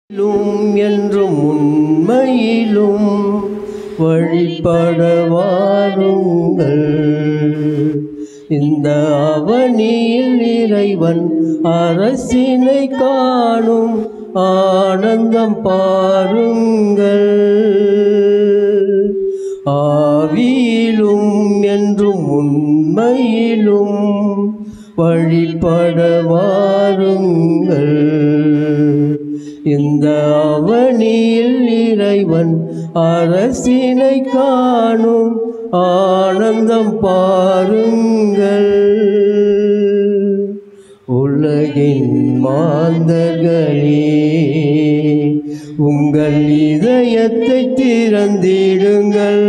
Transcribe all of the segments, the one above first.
லும் என்றும் உண்மையிலும் வழிபட வாருங்கள் இந்த அவனியில் இறைவன் அரசினை காணும் ஆனந்தம் பாருங்கள் ஆவியிலும் என்றும் உண்மையிலும் வழிபட வாருங்கள் இந்த அவனியில் இறைவன் அரசினை காணும் ஆனந்தம் பாருங்கள் உலகின் மாந்தர்களே உங்கள் இதயத்தை திறந்திடுங்கள்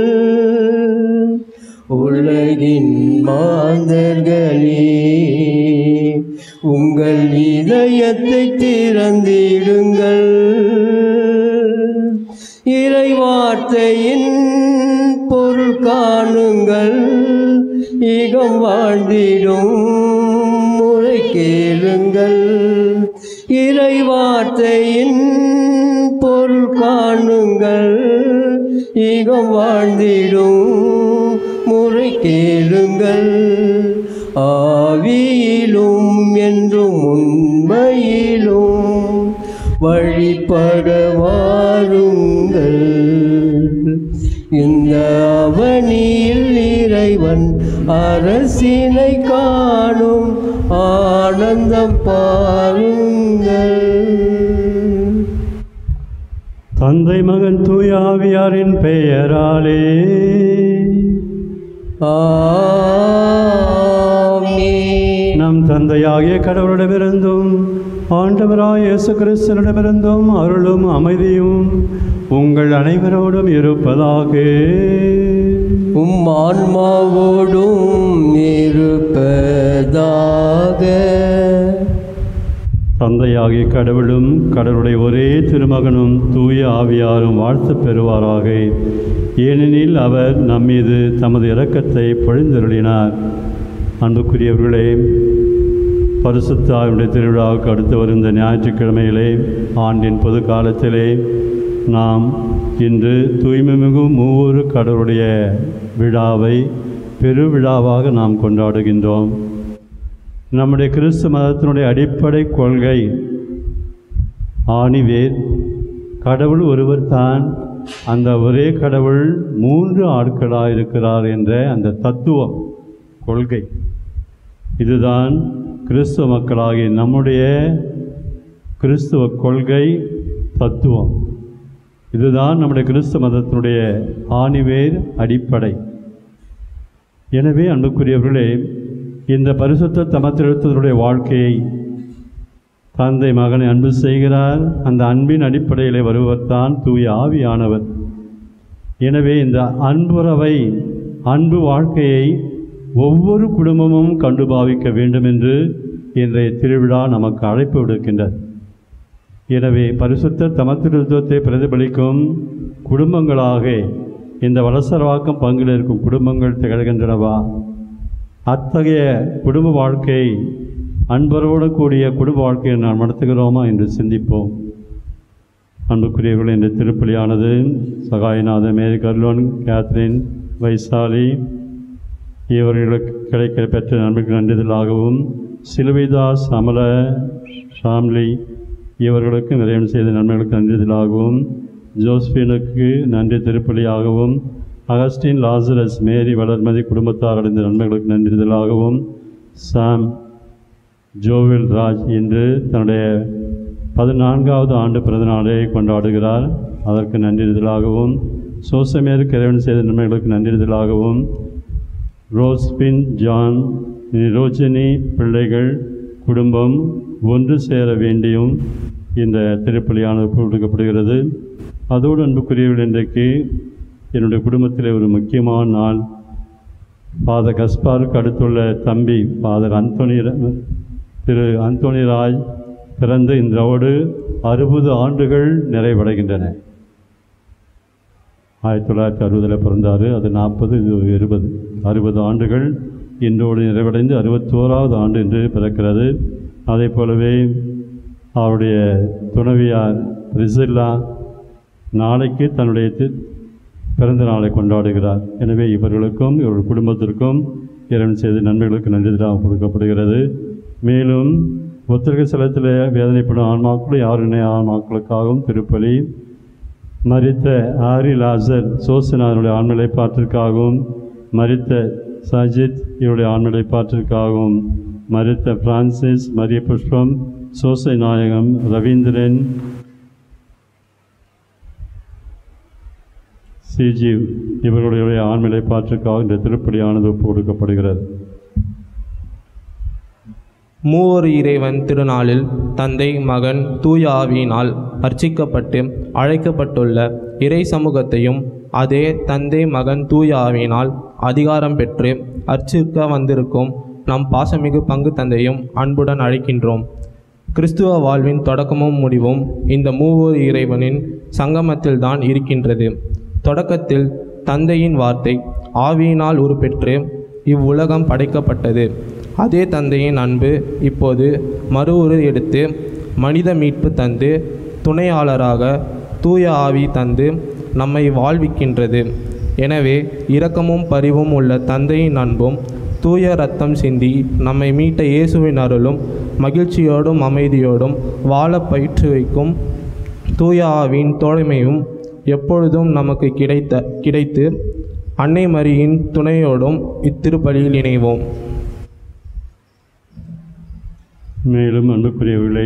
உலகின் மாந்தர்களே உங்கள் இதயத்தை திறந்திடுங்கள் இறைவார்த்தையின் பொருள் காணுங்கள் ஈகம் வாழ்ந்திடும் முறை கேளுங்கள் இறைவார்த்தையின் பொருள் காணுங்கள் ஈகம் வாழ்ந்திடும் முறை கேளுங்கள் ஆவியிலும் என்றும் உண்மையிலும் வழிபட வாருங்கள் இந்த அவனியில் இறைவன் அரசினை காணும் ஆனந்தம் பாருங்கள் தந்தை மகன் தூய ஆவியாரின் பெயராலே ஆமென். நம் தந்தையாகிய கடவுளிடமிருந்தும் ஆண்டவராய் இயேசு கிறிஸ்தனிடமிருந்தும் அருளும் அமைதியும் உங்கள் அனைவரோடும் இருப்பதாக உம் ஆன்மாவோடும் இருப்பதாக தந்தையாகிய கடவுளும் கடவுளுடைய ஒரே திருமகனும் தூய ஆவியாரும் வாழ்த்து பெறுவாராக ஏனெனில் அவர் நம்மீது தமது இரக்கத்தை பொழிந்தருளினார் அன்புக்குரியவர்களே பரிசுத்தாவுடைய திருவிழாவுக்கு அடுத்து வரும் இந்த ஞாயிற்றுக்கிழமையிலே ஆண்டின் பொது காலத்திலே நாம் இன்று தூய்மைமிகு மூவொரு கடவுளுடைய விழாவை பெருவிழாவாக நாம் கொண்டாடுகின்றோம் நம்முடைய கிறிஸ்து மதத்தினுடைய அடிப்படை கொள்கை ஆணிவேர் கடவுள் ஒருவர் தான் அந்த ஒரே கடவுள் மூன்று ஆட்களாக இருக்கிறார் என்ற அந்த தத்துவம் கொள்கை இதுதான் கிறிஸ்துவ மக்களாகிய நம்முடைய கிறிஸ்துவ கொள்கை தத்துவம் இதுதான் நம்முடைய கிறிஸ்துவ மதத்தினுடைய ஆணிவேர் அடிப்படை எனவே அன்புக்குரியவர்களே இந்த பரிசுத்த தமத்திருத்தனுடைய வாழ்க்கையை தந்தை மகனை அன்பு செய்கிறார் அந்த அன்பின் அடிப்படையில் வருவர் தான் தூய ஆவியானவர் எனவே இந்த அன்புறவை அன்பு வாழ்க்கையை ஒவ்வொரு குடும்பமும் கண்டு பாவிக்க வேண்டும் என்று இன்றைய திருவிழா நமக்கு அழைப்பு விடுக்கின்றது எனவே பரிசுத்த தமத்திருத்துவத்தை பிரதிபலிக்கும் குடும்பங்களாக இந்த வலசரவாக்கம் பங்கில் இருக்கும் குடும்பங்கள் திகழ்கின்றனவா அத்தகைய குடும்ப வாழ்க்கை அன்பரோடு கூடிய குடும்ப வாழ்க்கையை நாம் நடத்துகிறோமா என்று சிந்திப்போம் அன்புக்குரியவர்கள் இந்த திருப்பலியானது சகாயநாத மேரி கர்லோன் கேத்ரின் வைசாலி இவர்களுக்கு கிடைக்க பெற்ற நன்மைக்கு நன்றிதலாகவும் சிலுவைதாஸ் அமல ஷாம்லி இவர்களுக்கு நிறைவு செய்த நன்மைகளுக்கு நன்றிதலாகவும் ஜோஸ்பினுக்கு நன்றி திருப்பலியாகவும் அகஸ்டின் லாசரஸ் மேரி வளர்மதி குடும்பத்தார் அடைந்த நன்மைகளுக்கு நன்றிதலாகவும் சாம் ஜோவில் ராஜ் இன்று தன்னுடைய பதினான்காவது ஆண்டு பிறந்தநாளை கொண்டாடுகிறார் அதற்கு நன்றிதலாகவும் சோசமேரு கிரவன் செய்த நன்மைகளுக்கு நன்றிதலாகவும் ரோஸ்பின் ஜான் நிரோஜினி பிள்ளைகள் குடும்பம் ஒன்று சேர வேண்டியும் இந்த திருப்பலியானது கொடுக்கப்படுகிறது அதோடு அன்புக்குரியவர்கள் இன்றைக்கு என்னுடைய குடும்பத்தில் ஒரு முக்கியமான நாள் ஃபாதர் கஸ்பாருக்கு அடுத்துள்ள தம்பி father Anthony Thiru Anthony Raj பிறந்து இன்றோடு அறுபது ஆண்டுகள் நிறைவடைகின்றன ஆயிரத்தி தொள்ளாயிரத்தி அறுபதில் பிறந்தார் அது நாற்பது இது இருபது அறுபது ஆண்டுகள் இன்றோடு நிறைவடைந்து அறுபத்தோராவது ஆண்டு என்று பிறக்கிறது அதே போலவே அவருடைய துணைவியார் ரிசில்லா நாளைக்கு தன்னுடைய தி- பிறந்த நாளை கொண்டாடுகிறார் எனவே இவர்களுக்கும் இவர்கள் குடும்பத்திற்கும் இறைவன் செய்த நன்மைகளுக்கு நன்றிதான் கொடுக்கப்படுகிறது மேலும் ஒத்திரக ஸ்தலத்தில் வேதனைப்படும் ஆன்மாக்களும் யாருடைய ஆன்மாக்களுக்காகவும் திருப்பலி மரித்த ஆரி லாசர் சோசனாருடைய ஆண்மலைப்பாட்டிற்காகவும் மரித்த சஜித் இவருடைய ஆண்மலைப்பாட்டிற்காகவும் மரித்த பிரான்சிஸ் மரிய புஷ்பம் சோசை நாயகம் ரவீந்திரன் சிஜி இவர்களுடைய ஆண்மலைப்பாட்டிற்காக இந்த திருப்பலியானது ஒப்பு கொடுக்கப்படுகிறது மூவர் இறைவன் திருநாளில் தந்தை மகன் தூய ஆவியினால் அர்ச்சிக்கப்பட்டு அழைக்கப்பட்டுள்ள இறை சமூகத்தையும் அதே தந்தை மகன் தூய ஆவியினால் அதிகாரம் பெற்று அர்ச்சிக்க வந்திருக்கும் நம் பாசமிகு பங்கு தந்தையும் அன்புடன் அழைக்கின்றோம் கிறிஸ்துவ வாழ்வின் தொடக்கமும் முடிவும் இந்த மூவர் இறைவனின் சங்கமத்தில்தான் இருக்கின்றது தொடக்கத்தில் தந்தையின் வார்த்தை ஆவியினால் உருப்பெற்று இவ்வுலகம் படைக்கப்பட்டது அதே தந்தையின் அன்பு இப்போது மறு உரு எடுத்து மனித மீட்பு தந்து துணையாளராக தூய ஆவி தந்து நம்மை வாழ்விக்கின்றது எனவே இரக்கமும் பரிவும் உள்ள தந்தையின் அன்பும் தூய ரத்தம் சிந்தி நம்மை மீட்ட இயேசுவின் அருளும் மகிழ்ச்சியோடும் அமைதியோடும் வாழ பயிற்றுவிக்கும் தூய ஆவியின் தோழமையும் எப்பொழுதும் நமக்கு கிடைத்த கிடைத்து அன்னை மரியின் துணையோடும் இத்திருப்பலியில் இணைவோம் மேலும் அன்புக்குரியவர்களே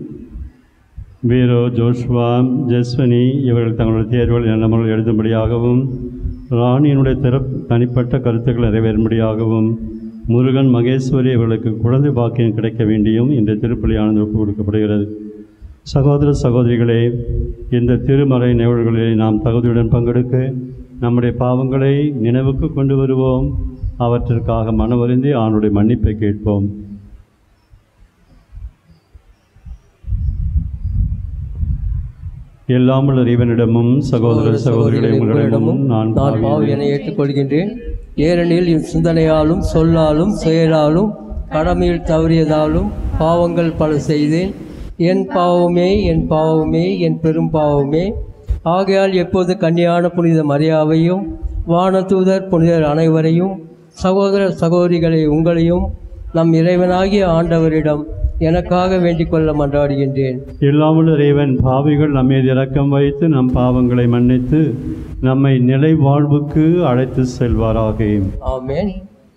வீரோ ஜோஷ்வா ஜஸ்வனி இவர்கள் தங்களுடைய தேர்வுகள் எண்ணமல் எழுதும்படியாகவும் ராணியினுடைய திறப் தனிப்பட்ட கருத்துக்கள் நிறைவேறும்படியாகவும் முருகன் மகேஸ்வரி இவர்களுக்கு குழந்தை பாக்கியம் கிடைக்க வேண்டியும் இந்த திருப்பலியானது ஒப்புக் கொடுக்கப்படுகிறது சகோதர சகோதரிகளே இந்த திருமறை நிகழ்வுகளில் நாம் தகுதியுடன் பங்கெடுக்க நம்முடைய பாவங்களை நினைவுக்கு கொண்டு வருவோம் அவற்றிற்காக மனவருந்தி ஆணுடைய மன்னிப்பை கேட்போம் எல்லாமுள்ள இறைவனிடமும் சகோதர சகோதரிகளை உங்களிடமும் நான் நான் பாவி என ஏற்றுக்கொள்கின்றேன் ஏனெனில் என் சிந்தனையாலும் சொல்லாலும் செயலாலும் கடமையில் தவறியதாலும் பாவங்கள் பல செய்தேன் என் பாவமே என் பாவமே என் பெரும் பாவமே ஆகையால் எப்போது கன்னியான புனித மரியாவையும் வானதூதர் புனிதர் அனைவரையும் சகோதர சகோதரிகளை உங்களையும் நம் இறைவனாகிய ஆண்டவரிடம் எனக்காக வேண்டிக் கொள்ள மன்றாடுகின்றேன் எல்லாமுள்ள இறைவன் பாவிகள் நம்மீது இரக்கம் வைத்து நம் பாவங்களை மன்னித்து நம்மை நிலை வாழ்வுக்கு அழைத்து செல்வாராக ஆமென்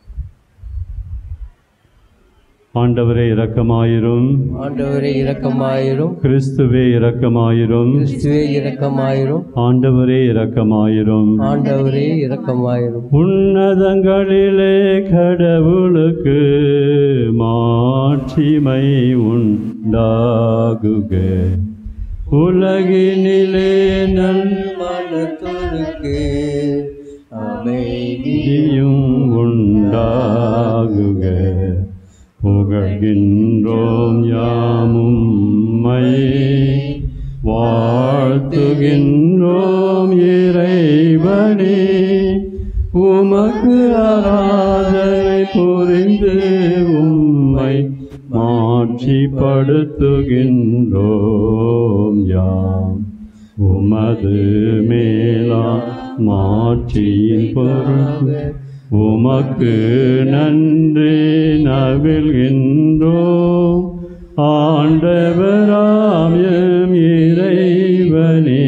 ஆண்டவரே இரக்கமாயிரும் ஆண்டவரே இரக்கமாயிரும் கிறிஸ்துவே இரக்கமாயிரும் கிறிஸ்துவே இரக்கமாயிரும் ஆண்டவரே இரக்கமாயிரும் ஆண்டவரே இரக்கமாயிரும் உன்னதங்களிலே கடவுளுக்கு மாட்சிமை உண்டாகுக உலகினிலே நல் மனத்தோருக்கு அமைதி நீதியும் உண்டாகுக புகழ்கின்றோம் யாமும் வாழ்த்துகின்றோம் இறைவனே உமக்கு ஆராதனை புரிந்து உம்மை மாட்சிப்படுத்துகின்றோம் யாம் உமது மேலா மாட்சியின் பொருள் உமக்கு நன்றி நவில்கின்றோம் ஆண்டவராம் எம் இறைவனே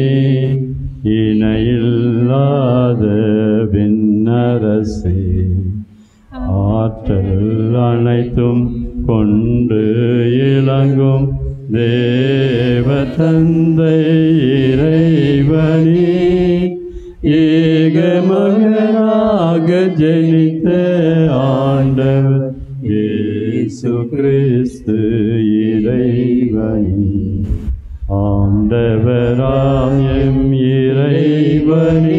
இணையில்லாத விண்ணரசே ஆற்றல் அனைத்தும் கொண்டு இளங்கும் தேவ தந்தை இறைவனே ஏக மகனாக ஜனித்த ஆண்டவர் இயேசு கிறிஸ்து இறைவனே ஆண்டவராம் எம் இறைவனே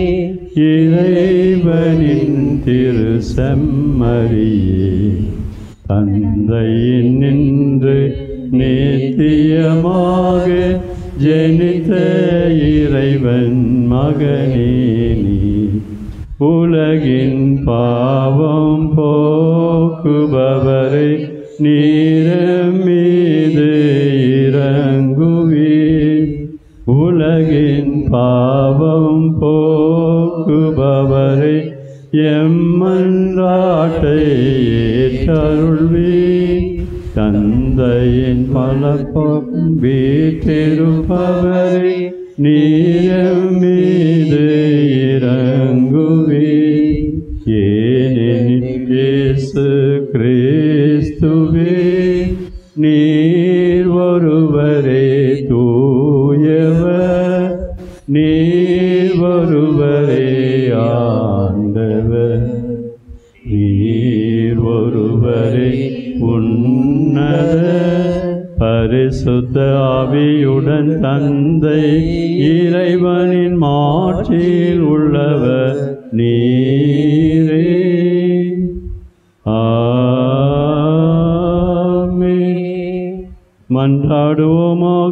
இறைவனின் திரு செம்மறியே தந்தையின் நின்று நேத்தியமாக ஜெனித்த இறைவன் மகனே நீ உலகின் பாவம் போக்குபவரை நீரம் மீது உலகின் பாவம் போக்குபவரே எம்மன்றாட்டை ஏற்றருள்வி தந்தையின் பலப்பம் வீற்றிருப்பவரே நீரம் மீது இறங்குவே ஏனெனில் இயேசு கிறிஸ்துவே நீர் ஒருவரே தூயவர் நீர் ஒருவரே ஆண்டவர் நீர் ஒருவரே உன்னத பரிசுத்த ஆவியுடன் தந்தை இறைவனின் மாட்சியில் உள்ளவர் நீரே ஆமென். மன்றாடுவோமாக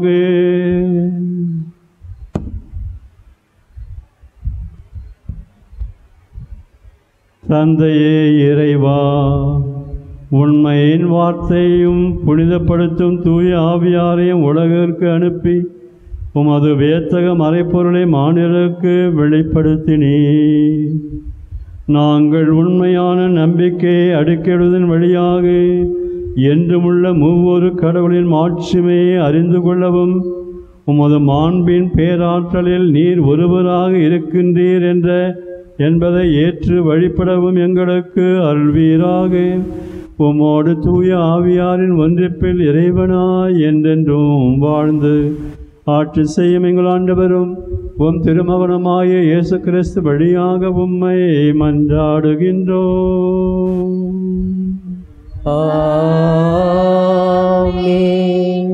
தந்தையே இறைவா உண்மையின் வார்த்தையும் புனிதப்படுத்தும் தூய ஆவியாரையும் உலகிற்கு அனுப்பி உமது வேத்தக மறைப்பொருளை மாநிலருக்கு வெளிப்படுத்தினீ நாங்கள் உண்மையான நம்பிக்கையை அடுக்கிடுவதன் வழியாக என்றுமுள்ள மூவொரு கடவுளின் மாட்சிமையை அறிந்து கொள்ளவும் உமது மாண்பின் பேராற்றலில் நீர் ஒருவராக இருக்கின்றீர் என்ற என்பதை ஏற்று வழிபடவும் எங்களுக்கு அருள்வீராக உம்மோடு தூய ஆவியாரின் ஒன்றிப்பில் இறைவனாய் என்றென்றும் வாழ்ந்து ஆட்சி செய்யும் எங்கள் ஆண்டவரும் உம் திருமகனமாய இயேசு கிறிஸ்து வழியாக உம்மை மன்றாடுகின்றோம் ஆமென்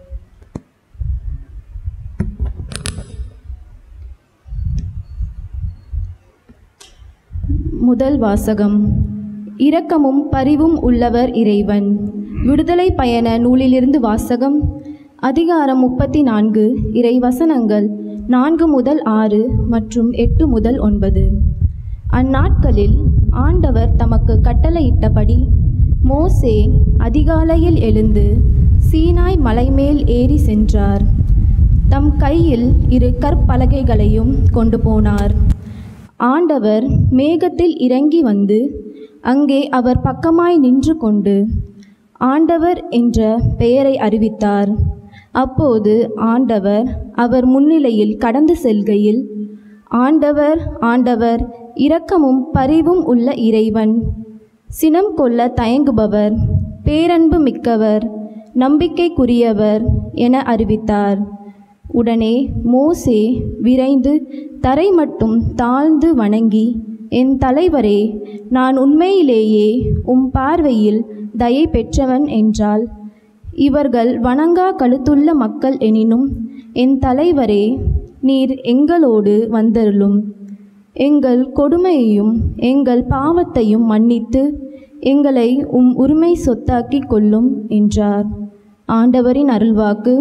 முதல் வாசகம் இரக்கமும் பரிவும் உள்ளவர் இறைவன் விடுதலை பயண நூலிலிருந்து வாசகம் அதிகாரம் முப்பத்தி நான்கு இறை வசனங்கள் நான்கு முதல் ஆறு மற்றும் எட்டு முதல் ஒன்பது அந்நாட்களில் ஆண்டவர் தமக்கு கட்டளையிட்டபடி மோசே அதிகாலையில் எழுந்து சீனாய் மலைமேல் ஏறி சென்றார் தம் கையில் இரு கற்பலகைகளையும் கொண்டு போனார் ஆண்டவர் மேகத்தில் இறங்கி வந்து அங்கே அவர் பக்கமாய் நின்று கொண்டு ஆண்டவர் என்ற பெயரை அறிவித்தார் அப்போது ஆண்டவர் அவர் முன்னிலையில் கடந்து செல்கையில் ஆண்டவர் ஆண்டவர் இரக்கமும் பரிவும் உள்ள இறைவன் சினம் கொள்ள தயங்குபவர் பேரன்பு மிக்கவர் நம்பிக்கைக்குரியவர் என அறிவித்தார் உடனே மோசே விரைந்து தரை மட்டும் தாழ்ந்து வணங்கி என் தலைவரே நான் உண்மையிலேயே உம் பார்வையில் தயை பெற்றவன் என்றால் இவர்கள் வணங்கா கழுத்துள்ள மக்கள் எனினும் என் தலைவரே நீர் எங்களோடு வந்தருளும் எங்கள் கொடுமையையும் எங்கள் பாவத்தையும் மன்னித்து எங்களை உம் உரிமை சொத்தாக்கிக் கொள்ளும் என்றார் ஆண்டவரின் அருள்வாக்கு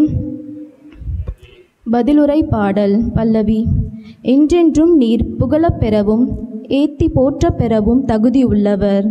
பதிலுரை பாடல் பல்லவி என்றென்றும் நீர் புகழப் பெறவும் ஏத்தி போற்றப் பெறவும் தகுதியுள்ளவர்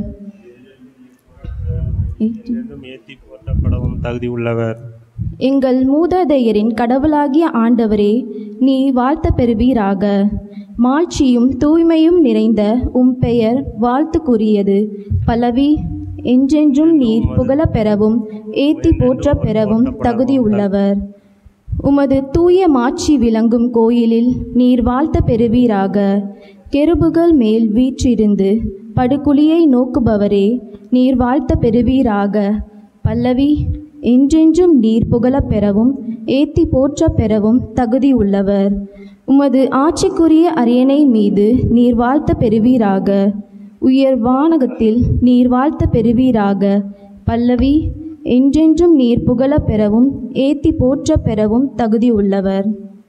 ஏத்தி- என்றும் ஏத்தி போற்றப்படவும் தகுதி உள்ளவர் எங்கள் மூதாதையரின் கடவுளாகிய ஆண்டவரே நீ வாழ்த்த பெறுவீராக மாட்சியும் தூய்மையும் நிறைந்த உம் பெயர் வாழ்த்துக்குரியது பல்லவி என்றென்றும் நீர் புகழப் பெறவும் ஏத்தி போற்றப் பெறவும் தகுதியுள்ளவர் உமது தூய மாட்சி விளங்கும் கோயிலில் நீர் வாழ்த்த பெறுவீராக கெருபுகள் மேல் வீற்றிருந்து படுகுழியை நோக்குபவரே நீர் வாழ்த்த பெறுவீராக பல்லவி என்றென்றும் நீர் புகழப் பெறவும் ஏத்தி போற்றப் பெறவும் தகுதி உள்ளவர் உமது ஆட்சிக்குரிய அரியணை மீது நீர் வாழ்த்த பெறுவீராக உயர் வானகத்தில் நீர் வாழ்த்த பெறுவீராக பல்லவி என்றென்றும் நீர் புகழப் பெறவும் ஏத்தி போற்றப் பெறவும் தகுதி உள்ளவர்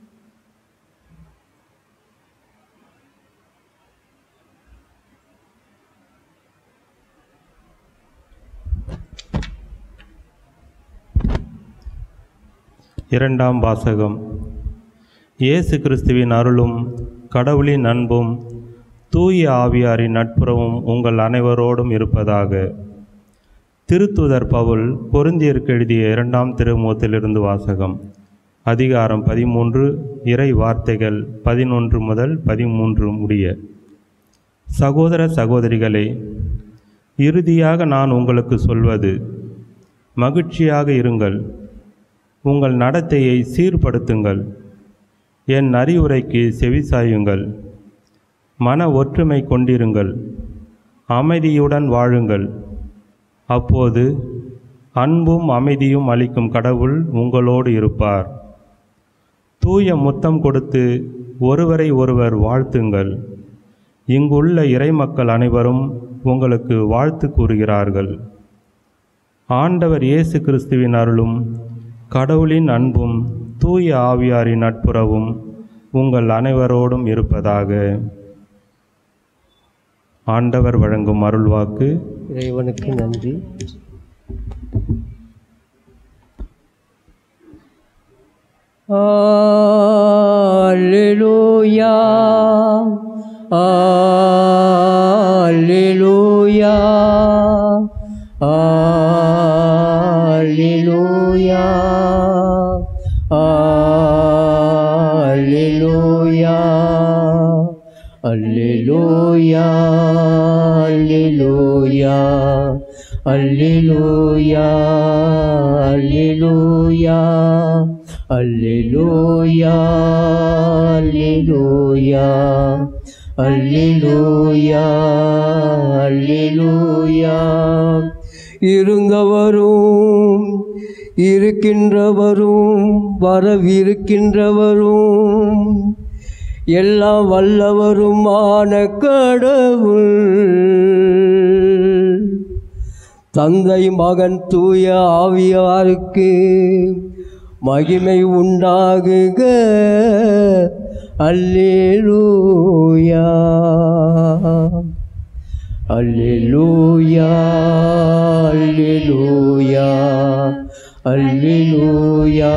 இரண்டாம் வாசகம் இயேசு கிறிஸ்துவின் அருளும் கடவுளின் அன்பும் தூய ஆவியாரின் நட்புறவும் உங்கள் அனைவரோடும் இருப்பதாக திருத்துதர் பவுல் பொருந்தியருக்கு எழுதிய இரண்டாம் திருமுகத்திலிருந்து வாசகம் அதிகாரம் பதிமூன்று இறை வார்த்தைகள் பதினொன்று முதல் பதிமூன்று முடிய சகோதர சகோதரிகளே இறுதியாக நான் உங்களுக்கு சொல்வது மகிழ்ச்சியாக இருங்கள் உங்கள் நடத்தையை சீர்படுத்துங்கள் என் அறிவுரைக்கு செவிசாயுங்கள் மன ஒற்றுமை கொண்டிருங்கள் அமைதியுடன் வாழுங்கள் அப்போது அன்பும் அமைதியும் அளிக்கும் கடவுள் உங்களோடு இருப்பார் தூய முத்தம் கொடுத்து ஒருவரை ஒருவர் வாழ்த்துங்கள் இங்குள்ள இறைமக்கள் அனைவரும் உங்களுக்கு வாழ்த்து கூறுகிறார்கள் ஆண்டவர் இயேசு கிறிஸ்துவின் அருளும் கடவுளின் அன்பும் தூய ஆவியாரின் நட்புறவும் உங்கள் அனைவரோடும் இருப்பதாக ஆண்டவர் வழங்கும் அருள்வாக்கு இறைவனுக்கு நன்றி Alleluia. Alleluia. Alleluia. Alleluia. Alleluia. Alleluia. Alleluia. Alleluia. Alleluia. Alleluia. Alleluia. Alleluia. இருந்தவரும் இருக்கின்றவரும் வரவிருக்கின்றவரும் எல்லாம் வல்லவருமான கடவுள் தந்தை மகன் தூய ஆவியாருக்கு மகிமை உண்டாகுக அல்லேலூயா அல்லேலூயா அல்லேலூயா அல்லேலூயா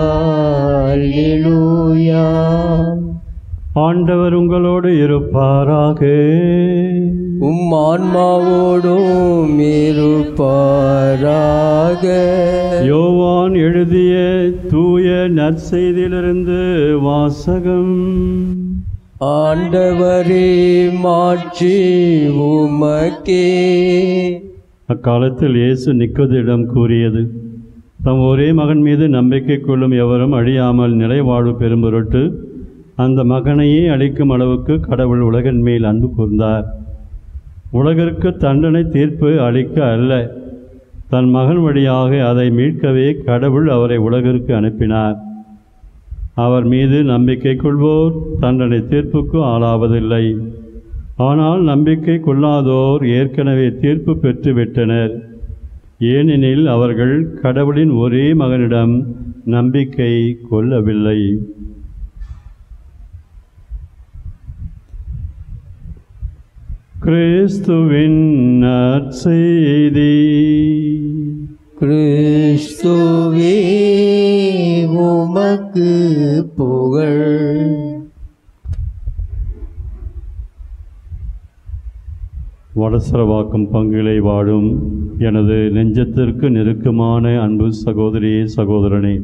அல்லேலூயா ஆண்டவர் உங்களோடு இருப்பாராக உம் ஆன்மாவோடும் இருப்பாராக யோவான் எழுதிய தூய நற்செய்தியிலிருந்து வாசகம் ஆண்டவரே மாட்சி உமக்கே அக்காலத்தில் இயேசு நிக்கோதிடம் கூறியது தம் ஒரே மகன் மீது நம்பிக்கை கொள்ளும் எவரும் அழியாமல் நிலைவாழ்வு பெறும் பொருட்டு அந்த மகனையே அளிக்கும் அளவுக்கு கடவுள் உலகின் மேல் அன்பு கூர்ந்தார் உலகிற்கு தண்டனை தீர்ப்பு அளிக்க அல்ல தன் மகன் வழியாக அதை மீட்கவே கடவுள் அவரை உலகிற்கு அனுப்பினார் அவர் மீது நம்பிக்கை கொள்வோர் தண்டனை தீர்ப்புக்கு ஆளாவதில்லை ஆனால் நம்பிக்கை கொள்ளாதோர் ஏற்கனவே தீர்ப்பு பெற்றுவிட்டனர் ஏனெனில் அவர்கள் கடவுளின் ஒரே மகனிடம் நம்பிக்கை கொள்ளவில்லை கிறிஸ்துவின் நற்செய்தி கிறிஸ்துவே உமக்கு புகழ் வடசரவாக்கம் பங்கிலை வாழும் எனது நெஞ்சத்திற்கு நெருக்கமான அன்பு சகோதரியே சகோதரனே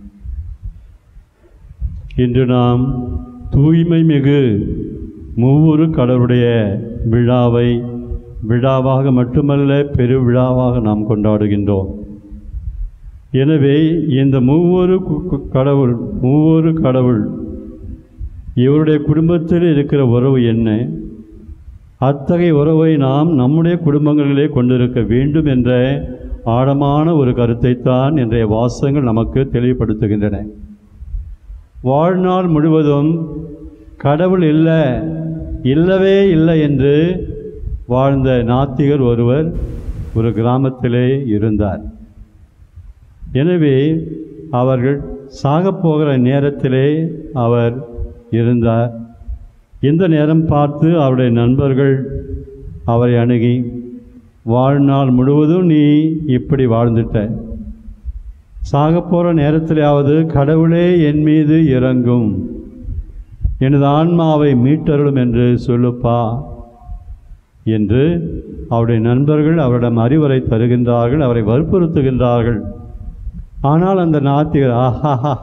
இன்று நாம் தூய்மை மிகு மூவொரு கடவுளுடைய விழாவை விழாவாக மட்டுமல்ல பெருவிழாவாக நாம் கொண்டாடுகின்றோம் எனவே இந்த மூவொரு கு- கு- கடவுள் மூவொரு கடவுள் இவருடைய குடும்பத்தில் இருக்கிற உறவு என்ன அத்தகைய உறவை நாம் நம்முடைய குடும்பங்களிலே கொண்டிருக்க வேண்டும் என்ற ஆழமான ஒரு கருத்தைத்தான் இன்றைய வாசகங்கள் நமக்கு தெளிவுபடுத்துகின்றன வாழ்நாள் முழுவதும் கடவுள் இல்லை இல்லவே இல்லை என்று வாழ்ந்த நாத்திகர் ஒருவர் ஒரு கிராமத்திலே இருந்தார் எனவே அவர்கள் சாகப் போகிற நேரத்திலே அவர் இருந்தார் இந்த நேரம் பார்த்து அவருடைய நண்பர்கள் அவரை அணுகி வாழ்நாள் முழுவதும் நீ இப்படி வாழ்ந்துட்ட சாகப் போகிற நேரத்திலாவது கடவுளே என் மீது இறங்கும் எனது ஆன்மாவை மீட்டருளும் என்று சொல்லுப்பா என்று அவருடைய நண்பர்கள் அவரிடம் அறிவுரை தருகின்றார்கள் அவரை வற்புறுத்துகின்றார்கள் ஆனால் அந்த நாத்திகர் ஆஹாஹா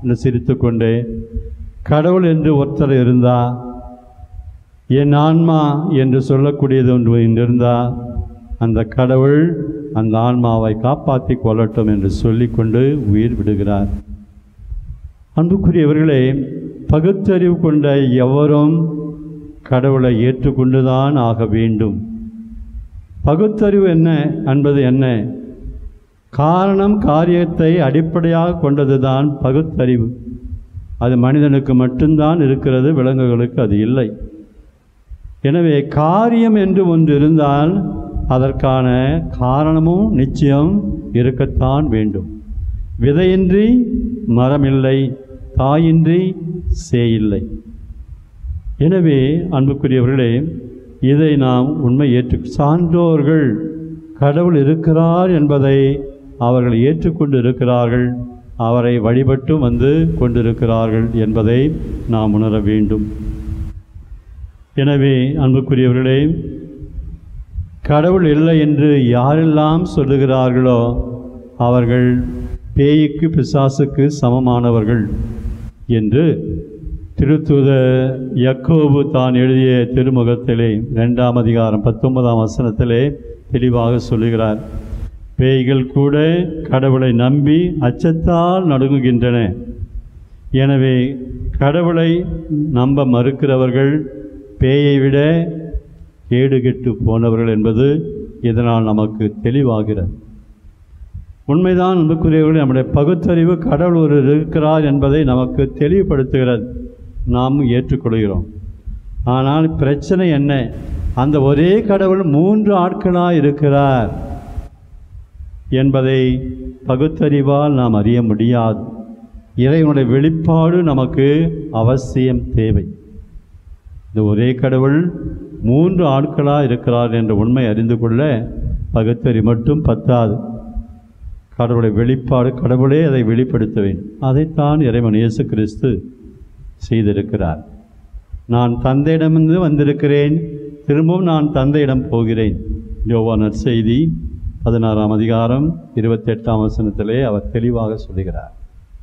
என்று சிரித்துக்கொண்டே கடவுள் என்று ஒருத்தர் இருந்தா என் ஆன்மா என்று சொல்லக்கூடியது ஒன்று இருந்தா அந்த கடவுள் அந்த ஆன்மாவை காப்பாற்றி கொள்ளட்டும் என்று சொல்லிக்கொண்டு உயிர் விடுகிறார் அன்புக்குரியவர்களே பகுத்தறிவு கொண்ட எவரும் கடவுளை ஏற்றுக்கொண்டுதான் ஆக வேண்டும் பகுத்தறிவு என்ன என்பது என்ன காரணம் காரியத்தை அடிப்படையாக கொண்டதுதான் பகுத்தறிவு அது மனிதனுக்கு மட்டும்தான் இருக்கிறது விலங்குகளுக்கு அது இல்லை எனவே காரியம் என்று ஒன்று இருந்தால் அதற்கான காரணமும் நிச்சயம் இருக்கத்தான் வேண்டும் விதையின்றி மரமில்லை தாயின்றி சேயில்லை எனவே அன்புக்குரியவர்களே இதை நாம் உண்மை ஏற்று சான்றோர்கள் கடவுள் இருக்கிறார் என்பதை அவர்கள் ஏற்றுக்கொண்டு இருக்கிறார்கள் அவரை வழிபட்டு வந்து கொண்டிருக்கிறார்கள் என்பதை நாம் உணர வேண்டும் எனவே அன்புக்குரியவர்களே கடவுள் இல்லை என்று யாரெல்லாம் சொல்லுகிறார்களோ அவர்கள் பேய்க்கு பிசாசுக்கு சமமானவர்கள் என்று திருத்துத யக்கோபு தான் எழுதிய திருமுகத்திலே இரண்டாம் அதிகாரம் பத்தொன்பதாம் வசனத்திலே தெளிவாக சொல்லுகிறார் பேய்கள் கூட கடவுளை நம்பி அச்சத்தால் நடுங்குகின்றன எனவே கடவுளை நம்ப மறுக்கிறவர்கள் பேயை விட கேடுகெட்டு போனவர்கள் என்பது இதனால் நமக்கு தெளிவாகிறது உண்மைதான் அன்புக்குரியவர்கள் நம்முடைய பகுத்தறிவு கடவுள் ஒரு இருக்கிறார் என்பதை நமக்கு தெளிவுபடுத்துகிறது நாம் ஏற்றுக்கொள்கிறோம் ஆனால் பிரச்சனை என்ன அந்த ஒரே கடவுள் மூன்று ஆட்களாக இருக்கிறார் என்பதை பகுத்தறிவால் நாம் அறிய முடியாது இறைவனுடைய வெளிப்பாடு நமக்கு அவசியம் தேவை இந்த ஒரே கடவுள் மூன்று ஆட்களாக இருக்கிறார் என்ற உண்மை அறிந்து கொள்ள பகுத்தறி மட்டும் பத்தாது கடவுளுடைய வெளிப்பாடு கடவுளே அதை வெளிப்படுத்த வேண்டும் அதைத்தான் இறைவன் இயேசு கிறிஸ்து செய்திருக்கிறார் நான் தந்தையிடமிருந்து வந்திருக்கிறேன் திரும்பவும் நான் தந்தையிடம் போகிறேன் யோவானர் செய்தி பதினாறாம் அதிகாரம் இருபத்தெட்டாம் வசனத்திலே அவர் தெளிவாக சொல்லுகிறார்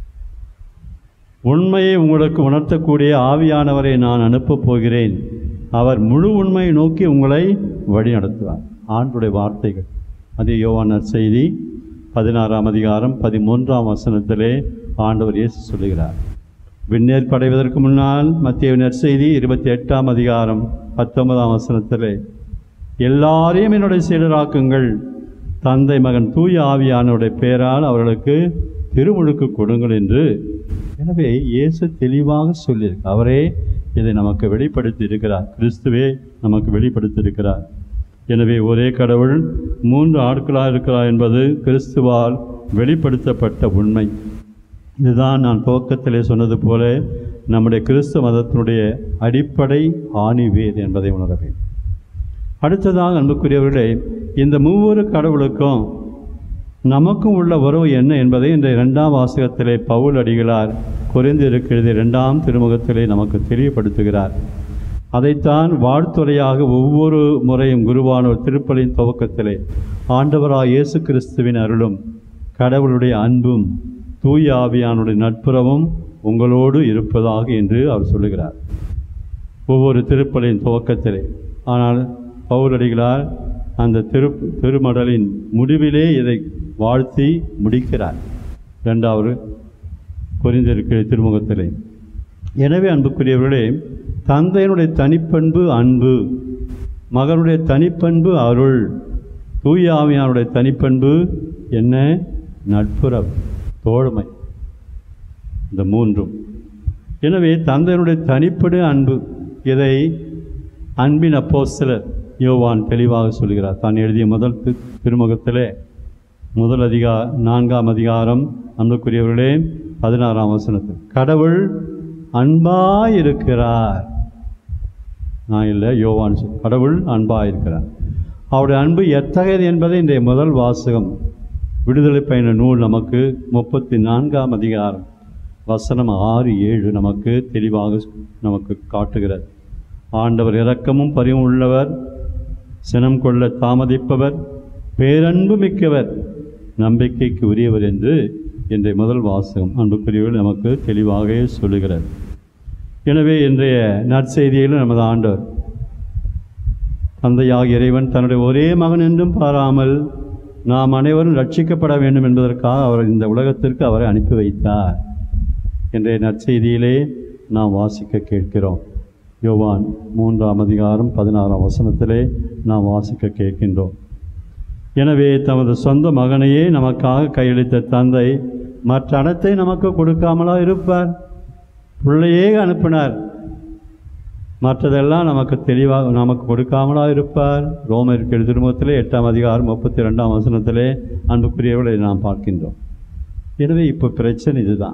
உண்மையை உங்களுக்கு உணர்த்தக்கூடிய ஆவியானவரை நான் அனுப்பப் போகிறேன் அவர் முழு உண்மையை நோக்கி உங்களை வழிநடத்துவார் ஆண்டுடைய வார்த்தைகள் அது யோவானர் செய்தி பதினாறாம் அதிகாரம் பதிமூன்றாம் வசனத்திலே ஆண்டவர் இயேசு சொல்லுகிறார் விண்ணேற் படைவதற்கு முன்னால் மத்திய நற்செய்தி இருபத்தி எட்டாம் அதிகாரம் பத்தொன்பதாம் வசனத்திலே எல்லாரையும் என்னுடைய சீடராக்குங்கள் தந்தை மகன் தூய ஆவியானவருடைய பெயரால் அவர்களுக்கு திருமுழுக்கு கொடுங்கள் என்று எனவே இயேசு தெளிவாக சொல்லியிருக்கு அவரே இதை நமக்கு வெளிப்படுத்தி இருக்கிறார் கிறிஸ்துவே நமக்கு வெளிப்படுத்தி இருக்கிறார் எனவே ஒரே கடவுள் மூன்று ஆட்களாக இருக்கிறார் என்பது கிறிஸ்துவால் வெளிப்படுத்தப்பட்ட உண்மை இதுதான் நான் துவக்கத்திலே சொன்னது போல நம்முடைய கிறிஸ்துவ மதத்தினுடைய அடிப்படை ஆணிவேர் என்பதை உணர வேண்டும் அடுத்ததாக அன்புக்குரியவர்களே இந்த மூவொரு கடவுளுக்கும் நமக்கும் உள்ள உறவு என்ன என்பதை இந்த இரண்டாம் வாசகத்திலே பவுல் அடிகளார் குறைந்து இருக்கிறது இரண்டாம் திருமுகத்திலே நமக்கு தெளிவுபடுத்துகிறார் அதைத்தான் வாழ்த்துறையாக ஒவ்வொரு முறையும் குருவானோர் திருப்பலின் துவக்கத்திலே ஆண்டவராக இயேசு கிறிஸ்துவின் அருளும் கடவுளுடைய அன்பும் தூய ஆவியானுடைய நட்புறவும் உங்களோடு இருப்பதாக என்று அவர் சொல்லுகிறார் ஒவ்வொரு திருப்பலின் துவக்கத்திலே ஆனால் பவுலடிகளார் அந்த திரு திருமடலின் முடிவிலே இதை வாழ்த்தி முடிக்கிறார் இரண்டாவது குறிந்திருக்கிற திருமுகத்திலே எனவே அன்புக்குரியவர்களே தந்தையினுடைய தனிப்பண்பு அன்பு மகனுடைய தனிப்பண்பு அருள் தூய ஆவியானுடைய தனிப்பண்பு என்ன நட்புறவு தோழமை இந்த மூன்றும் எனவே தந்தையினுடைய தனிப்படு அன்பு இதை அன்பின் அப்போஸ்தலர் யோவான் தெளிவாக சொல்கிறார் தான் எழுதிய முதல் தி- திருமுகத்திலே முதல் அதிகா நான்காம் அதிகாரம் அன்புக்குரியவர்களே பதினாறாம் வசனத்தில் கடவுள் அன்பாயிருக்கிறார் நான் இல்லை யோவான் சொல் கடவுள் அன்பாயிருக்கிறார் அவருடைய அன்பு எத்தகையது என்பதை இன்றைய முதல் வாசகம் விடுதலை பயண நூல் நமக்கு முப்பத்தி நான்காம் அதிகாரம் வசனம் ஆறு ஏழு நமக்கு தெளிவாக நமக்கு காட்டுகிறது ஆண்டவர் இரக்கமும் பரிவும் உள்ளவர் சினம் கொள்ள தாமதிப்பவர் பேரன்பு மிக்கவர் நம்பிக்கைக்கு உரியவர் என்று இன்றைய முதல் வாசகம் அன்புக்குரியவர்கள் நமக்கு தெளிவாக சொல்லுகிறார் எனவே இன்றைய நற்செய்தியில் நமது ஆண்டவர் தந்தையாகிய இறைவன் தன்னுடைய ஒரே மகன் என்றும் பாராமல் நாம் அனைவரும் ரட்சிக்கப்பட வேண்டும் என்பதற்காக அவர் இந்த உலகத்திற்கு அவரை அனுப்பி வைத்தார் இன்றைய நற்செய்தியிலே நாம் வாசிக்க கேட்கிறோம் யோவான் மூன்றாம் அதிகாரம் பதினாறாம் வசனத்திலே நாம் வாசிக்க கேட்கின்றோம் எனவே தமது சொந்த மகனையே நமக்காக கையளித்த தந்தை மற்ற அனைத்தை நமக்கு கொடுக்காமலா இருப்பார் பிள்ளையே அனுப்பினார் மற்றதெல்லாம் நமக்கு தெளிவாக நமக்கு கொடுக்காமலா இருப்பார் ரோமருக்கு திருமுகத்திலே எட்டாம் அதிகாரம் முப்பத்தி ரெண்டாம் வசனத்திலே அன்புக்குரியவர்களை நாம் பார்க்கின்றோம் எனவே இப்போ பிரச்சனை இதுதான்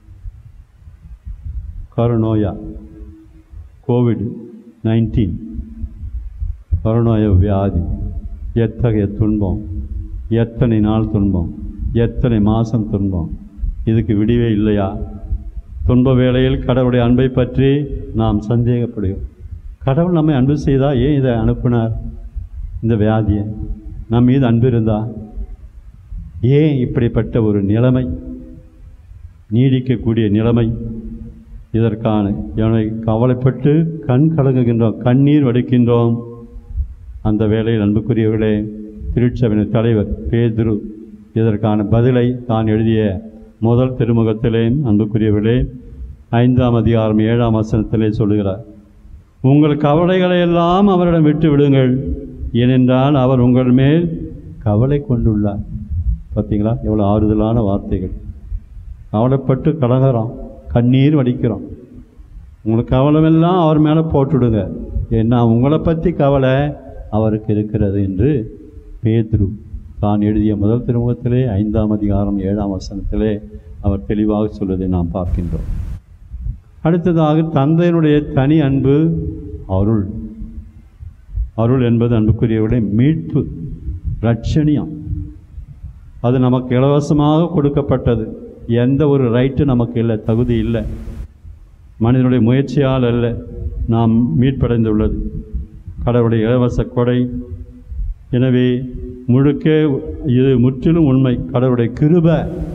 கொரோனோயா கோவிட் நைன்டீன் கொரோனோய வியாதி எத்தகைய துன்பம் எத்தனை நாள் துன்பம் எத்தனை மாதம் துன்பம் இதுக்கு விடிவே இல்லையா துன்ப வேளையில் கடவுளுடைய அன்பை பற்றி நாம் சந்தேகப்படுகிறோம் கடவுள் நம்மை அன்பு செய்தா ஏன் இதை அனுப்பினார் இந்த வியாதியை நம் மீது அன்பு இருந்தா ஏன் இப்படிப்பட்ட ஒரு நிலைமை நீடிக்கக்கூடிய நிலைமை இதற்கான இவனை கவலைப்பட்டு கண் கலங்குகின்றோம் கண்ணீர் வடிக்கின்றோம் அந்த வேளையில் அன்புக்குரியவர்களே திருச்சபையின் தலைவர் பேதுரு இதற்கான பதிலை தான் எழுதிய முதல் திருமுகத்திலே அன்புக்குரியவர்களே ஐந்தாம் அதிகாரம் ஏழாம் வசனத்திலே சொல்லுகிறார் உங்கள் கவலைகளை எல்லாம் அவரிடம் விட்டு விடுங்கள் ஏனென்றால் அவர் உங்கள் மேல் கவலை கொண்டுள்ளார் பார்த்தீங்களா எவ்வளோ ஆறுதலான வார்த்தைகள் கவலைப்பட்டு கலகிறோம் கண்ணீர் வடிக்கிறோம் உங்களுக்கு கவலைமெல்லாம் அவர் மேலே போட்டுடுங்க ஏன்னா உங்களை பற்றி கவலை அவருக்கு இருக்கிறது என்று பேதுரு தான் எழுதிய முதல் திருமுகத்திலே ஐந்தாம் அதிகாரம் ஏழாம் வசனத்திலே அவர் தெளிவாக சொல்வதை நாம் பார்க்கின்றோம் அடுத்ததாக தந்தையினுடைய தனி அன்பு அருள் அருள் என்பது அன்புக்குரியவருடைய மீட்பு ரட்சணியம் அது நமக்கு இலவசமாக கொடுக்கப்பட்டது எந்த ஒரு ரைட்டு நமக்கு இல்லை தகுதி இல்லை மனிதனுடைய முயற்சியால் அல்ல நாம் மீட்படைந்துள்ளது கடவுளுடைய இலவச கொடை எனவே முழுக்க இது முற்றிலும் உண்மை கடவுளுடைய கிருப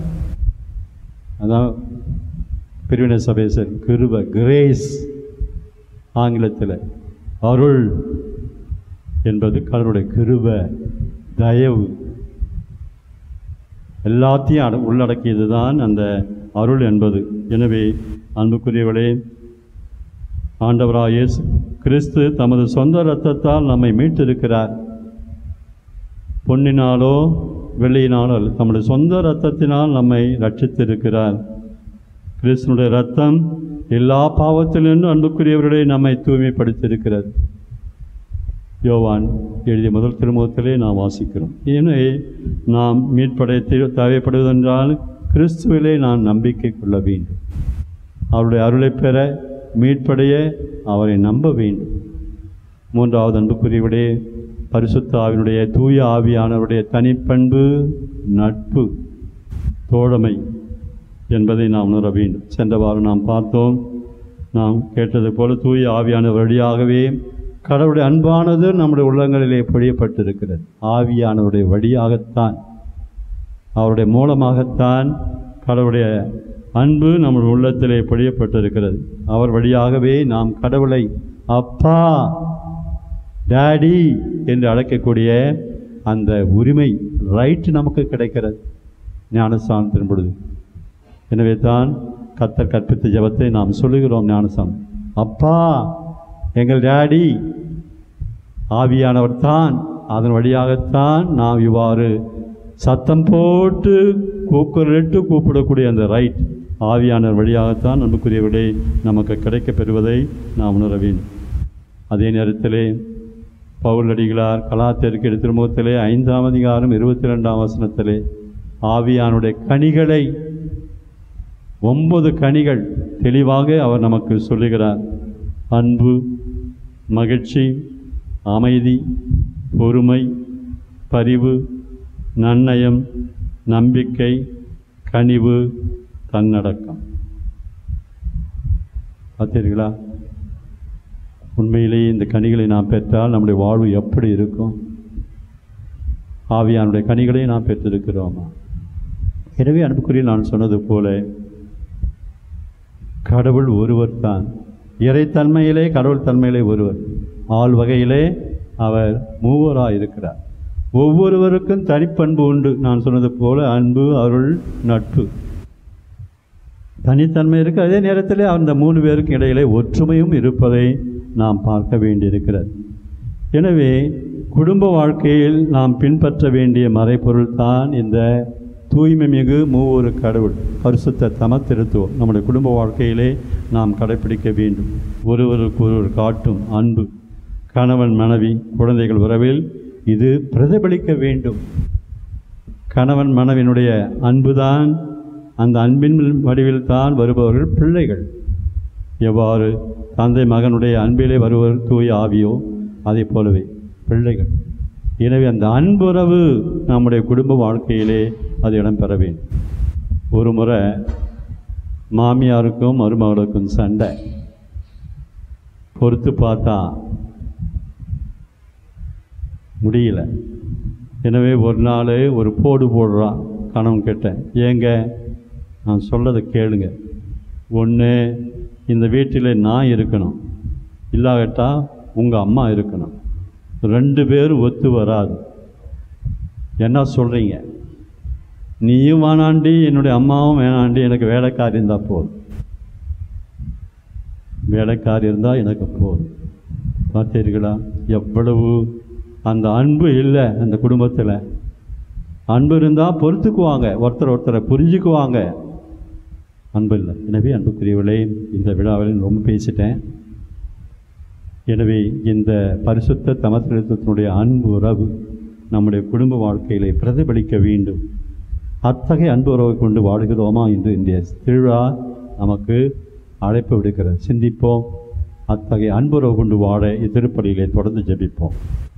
அதான் பிரிவினை சபை சார் கிருப கிரேஸ் ஆங்கிலத்தில் அருள் என்பது கடவுளுடைய கிருப தயவு எல்லாத்தையும் அட உள்ளடக்கியது தான் அந்த அருள் என்பது எனவே அன்புக்குரியவளே ஆண்டவராக இயேசு கிறிஸ்து தமது சொந்த இரத்தத்தால் நம்மை மீட்டிருக்கிறார் பொன்னினாலோ வெள்ளியினாலோ அல்ல தம்முடைய சொந்த இரத்தத்தினால் நம்மை ரட்சித்திருக்கிறார் கிறிஸ்துனுடைய ரத்தம் எல்லா பாவத்திலிருந்தும் அன்புக்குரியவர்களை நம்மை தூய்மைப்படுத்தியிருக்கிறது யோவான் எழுதிய முதல் திருமுகத்திலே நாம் வாசிக்கிறோம் எனவே நாம் மீட்படைய தே- தேவைப்படுவதென்றால் கிறிஸ்துவிலே நான் நம்பிக்கை கொள்ள வேண்டும் அவருடைய அருளை பெற மீட்படைய அவரை நம்ப வேண்டும் மூன்றாவது அன்புக்குரியவடைய பரிசுத்த ஆவினுடைய தூய ஆவியானவருடைய தனிப்பண்பு நட்பு தோழமை என்பதை நாம் உணர வேண்டும் சென்ற வாரம் நாம் பார்த்தோம் நாம் கேட்டது போல தூய ஆவியான வழியாகவே கடவுளுடைய அன்பானது நம்முடைய உள்ளங்களிலே பொழியப்பட்டிருக்கிறது ஆவியானவருடைய வழியாகத்தான் அவருடைய மூலமாகத்தான் கடவுளுடைய அன்பு நம்முடைய உள்ளத்திலே பொழியப்பட்டிருக்கிறது அவர் வழியாகவே நாம் கடவுளை அப்பா டாடி என்று அழைக்கக்கூடிய அந்த உரிமை ரைட் நமக்கு கிடைக்கிறது ஞானஸ்தானத்தின் பொழுது எனவே தான் கத்தர் கற்பித்த ஜெபத்தை நாம் சொல்லுகிறோம் ஞானசாமி அப்பா எங்கள் டாடி ஆவியானவர் தான் அதன் வழியாகத்தான் நாம் இவ்வாறு சத்தம் போட்டு கூக்குரலிட்டு கூப்பிடக்கூடிய அந்த ரைட் ஆவியானவர் வழியாகத்தான் அன்புக்குரியவர்களே நமக்கு கிடைக்கப் பெறுவதை நாம் உணர வேண்டும் அதே நேரத்திலே பவுலடிகளார் கலாத்திற்கு திருமுகத்திலே ஐந்தாம் அதிகாரம் இருபத்தி ரெண்டாம் வசனத்திலே ஆவியானுடைய கனிகளை ஒன்பது கனிகள் தெளிவாக அவர் நமக்கு சொல்லுகிறார் அன்பு மகிழ்ச்சி அமைதி பொறுமை பரிவு நன்னயம் நம்பிக்கை கனிவு தன்னடக்கம் பார்த்தீர்களா உண்மையிலேயே இந்த கனிகளை நாம் பெற்றால் நம்முடைய வாழ்வு எப்படி இருக்கும் ஆவியானுடைய கனிகளை நாம் பெற்றிருக்கிறோமா எனவே அன்புக்குரிய நான் சொன்னது போல கடவுள் ஒருவர் தான் இறைத்தன்மையிலே கடவுள் தன்மையிலே ஒருவர் ஆள் வகையிலே அவர் மூவராக இருக்கிறார் ஒவ்வொருவருக்கும் தனிப்பண்பு உண்டு நான் சொன்னது போல அன்பு அருள் நட்பு தனித்தன்மை இருக்கு அதே நேரத்தில் அந்த மூணு பேருக்கு இடையிலே ஒற்றுமையும் இருப்பதை நாம் பார்க்க வேண்டியிருக்கிறது எனவே குடும்ப வாழ்க்கையில் நாம் பின்பற்ற வேண்டிய மறைப்பொருள் தான் இந்த தூய்மை மிகு மூவொரு கடவுள் பரிசுத்த தமத்திருத்துவம் நம்முடைய குடும்ப வாழ்க்கையிலே நாம் கடைப்பிடிக்க வேண்டும் ஒருவருக்கு ஒருவர் காட்டும் அன்பு கணவன் மனைவி குழந்தைகள் உறவில் இது பிரதிபலிக்க வேண்டும் கணவன் மனைவினுடைய அன்புதான் அந்த அன்பின் வடிவில் தான் வருபவர்கள் பிள்ளைகள் எவ்வாறு தந்தை மகனுடைய அன்பிலே வருவர் தூய ஆவியோ அதே போலவே பிள்ளைகள் எனவே அந்த அன்புறவு நம்முடைய குடும்ப வாழ்க்கையிலே அது இடம்பெற வேண்டும் ஒரு முறை மாமியாருக்கும் மருமகளுக்கும் சண்டை பொறுத்து பார்த்தா முடியல எனவே ஒரு நாள் ஒரு போடு போடுறான் கணவன் கிட்ட ஏங்க நான் சொல்கிறத கேளுங்க ஒன்று இந்த வீட்டில் நான் இருக்கணும் இல்லாவிட்டா உங்கள் அம்மா இருக்கணும் ரெண்டு பேரும் ஒத்து வராது என்ன சொல்கிறீங்க நீயும் வேணாண்டி என்னுடைய அம்மாவும் வேணாண்டி எனக்கு வேலைக்காரி இருந்தால் போதும் வேலைக்காரி இருந்தால் எனக்கு போதும் பார்த்தீர்களா எவ்வளவு அந்த அன்பு இல்லை அந்த குடும்பத்தில் அன்பு இருந்தால் பொறுத்துக்குவாங்க ஒருத்தர் ஒருத்தரை புரிஞ்சுக்குவாங்க அன்பு இல்லை எனவே அன்புக்குரியவர்களே இந்த விழாவில் ரொம்ப பேசிட்டேன் எனவே இந்த பரிசுத்த தமத்திருத்தத்தினுடைய அன்பு உறவு நம்முடைய குடும்ப வாழ்க்கையிலே பிரதிபலிக்க வேண்டும் அத்தகைய அன்பு உறவை கொண்டு வாழுகிறோமா என்று இந்த திருவிழா நமக்கு அழைப்பு விடுக்கிறது சிந்திப்போம் அத்தகைய அன்புறவு கொண்டு வாழ இத்திருப்பலியிலே தொடர்ந்து ஜெபிப்போம்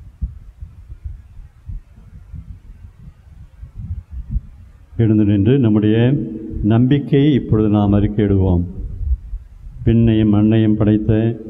எழுந்து நின்று நம்முடைய நம்பிக்கையை இப்பொழுது நாம் அறிக்கையிடுவோம் விண்ணையும் மண்ணையும் படைத்த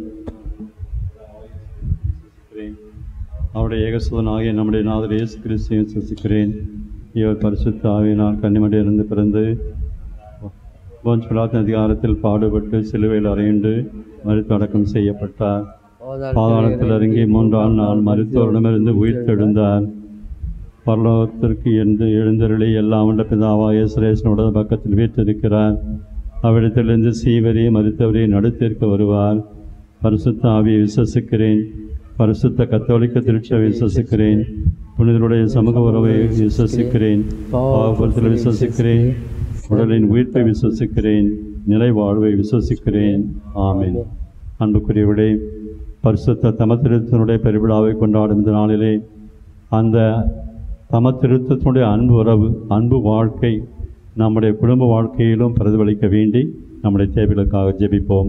அவருடைய ஏகசுதனாகிய நம்முடைய நாதர் இயேசு கிறிஸ்துவையும் சுசிக்கிறேன் இவர் பரிசுத்த ஆவியினால் கன்னிமடியிலிருந்து பிறந்து போன்சுலாத்தின் அதிகாரத்தில் பாடுபட்டு சிலுவையில் அறையுண்டு மருத்து அடக்கம் செய்யப்பட்டார் பாதாளத்தில் இறங்கி மூன்றாம் நாள் மருத்துவரிடமிருந்து உயிர்த்தெழுந்தார் பரலோகத்திற்கு எழுந்து எழுந்தருளி எல்லாம் உள்ள பிதாவாய சுரேஷனோட பக்கத்தில் வீற்றிருக்கிறார் அவ்விடத்திலிருந்து சீவரி மருத்துவரை நடுத்திற்கு வருவார் பரிசுத்த ஆவியை விசுவசிக்கிறேன் பரிசுத்த கத்தோலிக்க திருச்சை விசுவசிக்கிறேன் புனிதருடைய சமூக உறவை விசுவசிக்கிறேன் பாவபுரத்தில் விசுவசிக்கிறேன் உடலின் உயிர்ப்பை விசுவசிக்கிறேன் நிலை வாழ்வை விசுவசிக்கிறேன் ஆமென் அன்புக்குரியவர்களே பரிசுத்த தமத்திருத்தனுடைய பெருவிழாவை கொண்டாடும் இந்த நாளிலே அந்த தமத்திருத்தத்தினுடைய அன்பு உறவு அன்பு வாழ்க்கை நம்முடைய குடும்ப வாழ்க்கையிலும் பிரதிபலிக்க வேண்டி நம்முடைய தேவைகளுக்காக ஜெபிப்போம்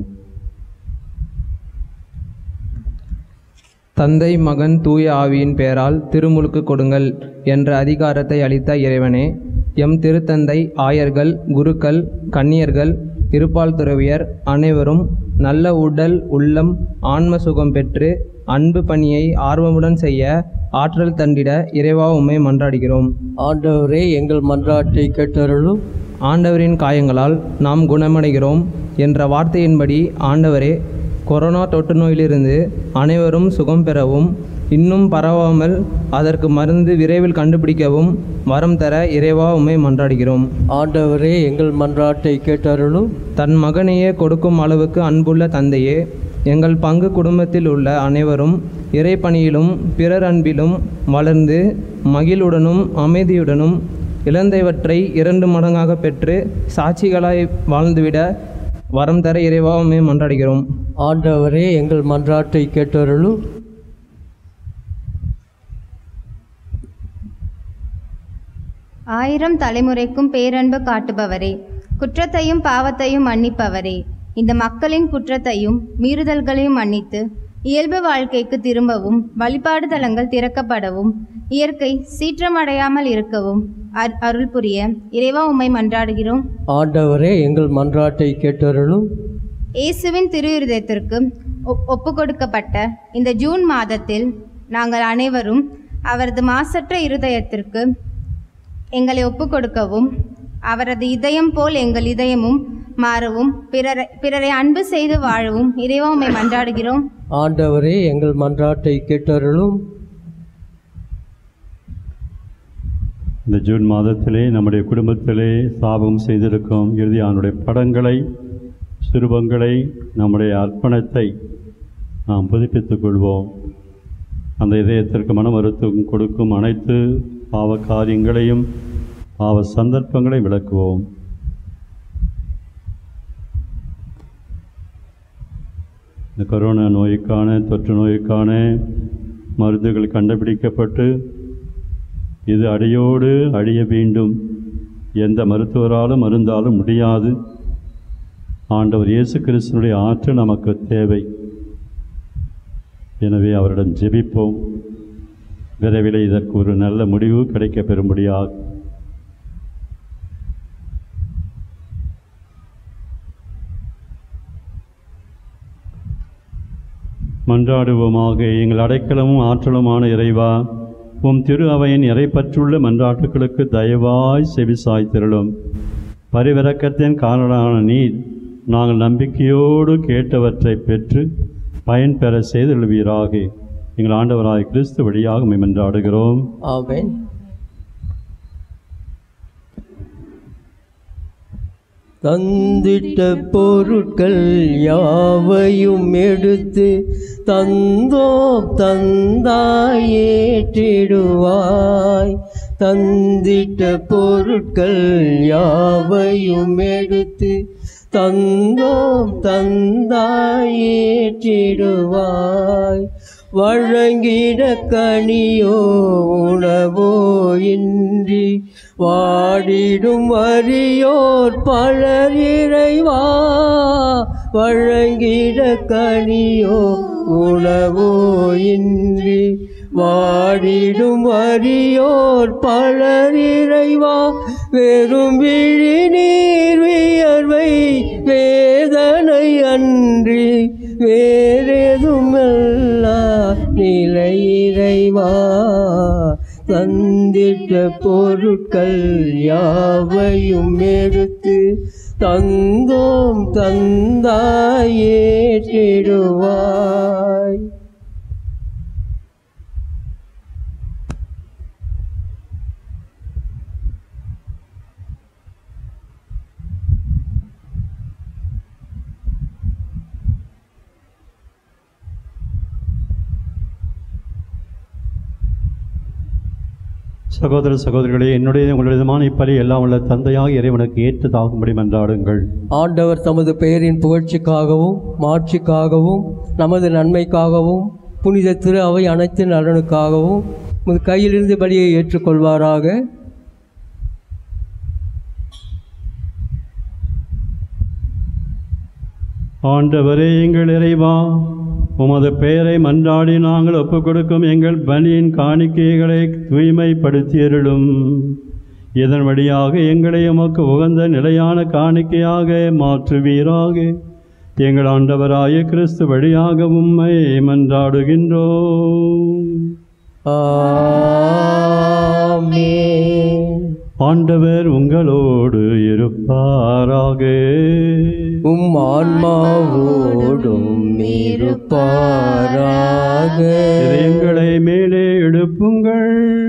தந்தை மகன் தூய ஆவியின் பெயரால் திருமுழுக்கு கொடுங்கள் என்ற அதிகாரத்தை அளித்த இறைவனே எம் திருத்தந்தை ஆயர்கள் குருக்கள் கன்னியர்கள் இருபால் துறவியர் அனைவரும் நல்ல உடல் உள்ளம் ஆன்ம சுகம் பெற்று அன்பு பணியை ஆர்வமுடன் செய்ய ஆற்றல் தண்டிட இறைவா உம்மை மன்றாடுகிறோம் ஆண்டவரே எங்கள் மன்றாட்டை கேட்டருளும் ஆண்டவரின் காயங்களால் நாம் குணமடைகிறோம் என்ற வார்த்தையின்படி ஆண்டவரே கொரோனா தொற்று நோயிலிருந்து அனைவரும் சுகம் பெறவும் இன்னும் பரவாமல் அதற்கு மருந்து விரைவில் கண்டுபிடிக்கவும் வரம் தர இறைவா உம்மை மன்றாடுகிறோம் ஆண்டவரே எங்கள் மன்றாட்டை கேட்டருளும் தன் மகனையே கொடுக்கும் அளவுக்கு அன்புள்ள தந்தையே எங்கள் பங்கு குடும்பத்தில் உள்ள அனைவரும் இறைப்பணியிலும் பிறர் அன்பிலும் வளர்ந்து மகிழுடனும் அமைதியுடனும் இழந்தவற்றை இரண்டு மடங்காக பெற்று சாட்சிகளாய் வாழ்ந்துவிட வரம் தர இறைவா உம்மை மன்றாடுகிறோம் ஆண்டவரே எங்கள் மன்றாட்டை கேட்டருளும் ஆயிரம் தலைமுறைக்கும் பேரன்பு காட்டுபவரே குற்றத்தையும் பாவத்தையும் மன்னிப்பவரே இந்த மக்களின் குற்றத்தையும் மீறுதல்களையும் மன்னித்து இயல்பு வாழ்க்கைக்கு திரும்பவும் வழிபாடு தலங்கள் திறக்கப்படவும் இயற்கை சீற்றமடையாமல் இருக்கவும் அர்- அருள் புரிய இறைவா உம்மை மன்றாடுகிறோம் ஆண்டவரே எங்கள் மன்றாட்டை கேட்டருளும் இயேசுவின் திருவிருதத்திற்கு ஒப்பு கொடுக்கப்பட்ட இந்த ஜூன் மாதத்தில் நாங்கள் அனைவரும் அவரது மாசற்ற இருதயத்திற்கு எங்களை ஒப்பு கொடுக்கவும் அவரது இதயம் போல் எங்கள் இதயமும் மாறவும் பிறரை பிறரை அன்பு செய்து வாழவும் இறைவா உம்மை மன்றாடுகிறோம் ஆண்டவரே எங்கள் மன்றாட்டை கேட்டருளும் இந்த ஜூன் மாதத்திலே நம்முடைய குடும்பத்திலே சாபம் செய்திருக்கும் இறுதியானுடைய படங்களை சிறுபங்களை நம்முடைய அர்ப்பணத்தை நாம் புதுப்பித்துக் கொள்வோம் அந்த இதயத்திற்கு மன மருத்துவம் கொடுக்கும் அனைத்து பாவ காரியங்களையும் பாவ சந்தர்ப்பங்களை விளக்குவோம் இந்த கொரோனா நோய்க்கான தொற்று நோய்க்கான மருந்துகள் கண்டுபிடிக்கப்பட்டு இது அடியோடு அழிய வேண்டும் எந்த மருத்துவராலும் மருந்தாலும் முடியாது ஆண்டவர் இயேசு கிறிஸ்தனுடைய ஆற்றல் நமக்கு தேவை எனவே அவரிடம் ஜெபிப்போம் விரைவில் இதற்கு ஒரு நல்ல முடிவு கிடைக்கப் பெறும்படியாக மன்றாடுவோமாக எங்கள் அடைக்கலமும் ஆற்றலுமான இறைவா உம் திரு அவையின் இறைப்பற்றுள்ள மன்றாட்டுகளுக்கு தயவாய் செவிசாய் திரளும் பரிவிறக்கத்தின் காரணமான நீர் நாங்கள் நம்பிக்கையோடு கேட்டவற்றை பெற்று பயன் பெற செய்துள்வீராக எங்கள் ஆண்டவராய் கிறிஸ்து வழியாக உம்மை மன்றாடுகிறோம் ஆமென் தந்திட்ட பொருட்கள் யாவையும் எடுத்து தந்தோம் தந்தாய் ஏற்றிடுவாய் தந்திட்ட பொருட்கள் யாவையும் எடுத்து தந்தோம் தந்தாய் ஏற்றிடுவாய் வழங்கிட கனியோ உணவோ இன்றி வாடிடும் வறியோர் பலர் இறைவா வழங்கிட கனியோ உணவோ இன்றி வாடிடும் வறியோர் பலர் இறைவா வெறும் விழி நீர் வியர்வை வேதனை அன்றி வேறெதுமல்லா நிலை இறைவா தந்திட்ட பொருட்கள் யாவையும் எடுத்து தந்தோம் தந்தாய் ஏற்றிடுவாய் சகோதர சகோதரிகளே என்னுடைய உங்களுடையமான இப்பலி எல்லாம் உள்ள தந்தையாக இறைவனுக்கு ஏற்றதாகும்படி மன்றாடுங்கள் ஆண்டவர் தமது பெயரின் புகழ்ச்சிக்காகவும் மாட்சிக்காகவும் நமது நன்மைக்காகவும் புனித திரு அவை அனைத்து நலனுக்காகவும் உமது கையிலிருந்து பலியை ஏற்றுக்கொள்வாராக ஆண்டவரே எங்கள் இறைவா உமது பெயரை மன்றாடி நாங்கள் ஒப்புக் கொடுக்கும் எங்கள் பலியின் காணிக்கைகளை தூய்மைப்படுத்தியருளும் இதன் வழியாக எங்களை உமக்கு உகந்த நிலையான காணிக்கையாக மாற்றுவீராக எங்கள் ஆண்டவராய கிறிஸ்து வழியாக உம்மை மன்றாடுகின்றோம் ஆமென். ஆண்டவர் உங்களோடு இருப்பாராக உம் ஆன்மாவோடும் இருப்பாராக இதயங்களை மேலே எழுப்புங்கள்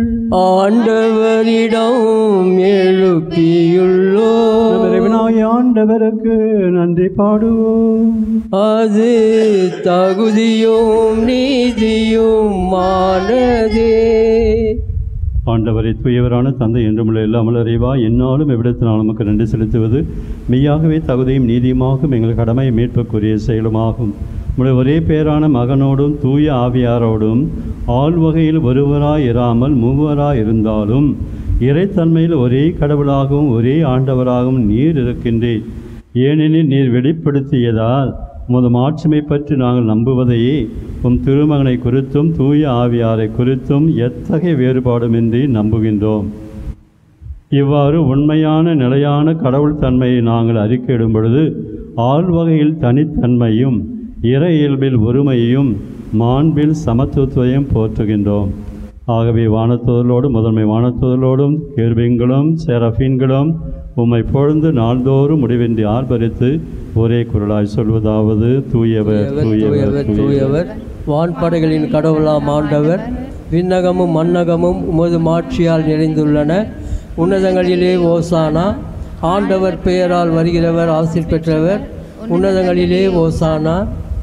ஆண்டவரிடம் எழுப்பியுள்ளோ நம் இறைவனாகிய ஆண்டவருக்கு நன்றி பாடுவோம் அது தகுதியும் நீதியும் மானதே ஆண்டவரை தூயவரான தந்தை என்றுமுள்ள இல்லாமல் அறிவா என்னாலும் எவ்விடத்தினால் நமக்கு நன்றி செலுத்துவது மெய்யாகவே தகுதியும் நீதியுமாகும் எங்கள் கடமை மீட்புக்குரிய செயலுமாகும் உடைய ஒரே பேரான மகனோடும் தூய ஆவியாரோடும் ஆள் வகையில் ஒருவராய் இராமல் மூவராய் இருந்தாலும் இறைத்தன்மையில் ஒரே கடவுளாகவும் ஒரே ஆண்டவராகவும் நீர் இருக்கின்றேன் ஏனெனில் நீர் வெளிப்படுத்தியதால் உமது மாட்சிமை பற்றி நாங்கள் நம்புவதையே உம் திருமகனை குறித்தும் தூய ஆவியாரை குறித்தும் எத்தகைய வேறுபாடுமின்றி நம்புகின்றோம் இவ்வாறு உண்மையான நிலையான கடவுள் தன்மையை நாங்கள் அறிக்கையிடும் பொழுது ஆள் வகையில் தனித்தன்மையும் இற இயல்பில் ஒருமையையும் மாண்பில் சமத்துவத்தையும் போற்றுகின்றோம் ஆகவே வானத்துதலோடும் முதன்மை வானத்துதலோடும் கேர்பிங்களும் செரஃபீன்களும் உம்மை பொழுது நாள்தோறும் முடிவின்றி ஆர்ப்பரித்து ஒரே குரலாய் சொல்வதாவது தூயவர் தூயவர் தூயவர் தூயவர் வான்படைகளின் கடவுளாம் ஆண்டவர் விண்ணகமும் மன்னகமும் உமது மாட்சியால் நிறைந்துள்ளன உன்னதங்களிலே ஓசானா ஆண்டவர் பெயரால் வருகிறவர் ஆசிர் பெற்றவர் உன்னதங்களிலே ஓசானா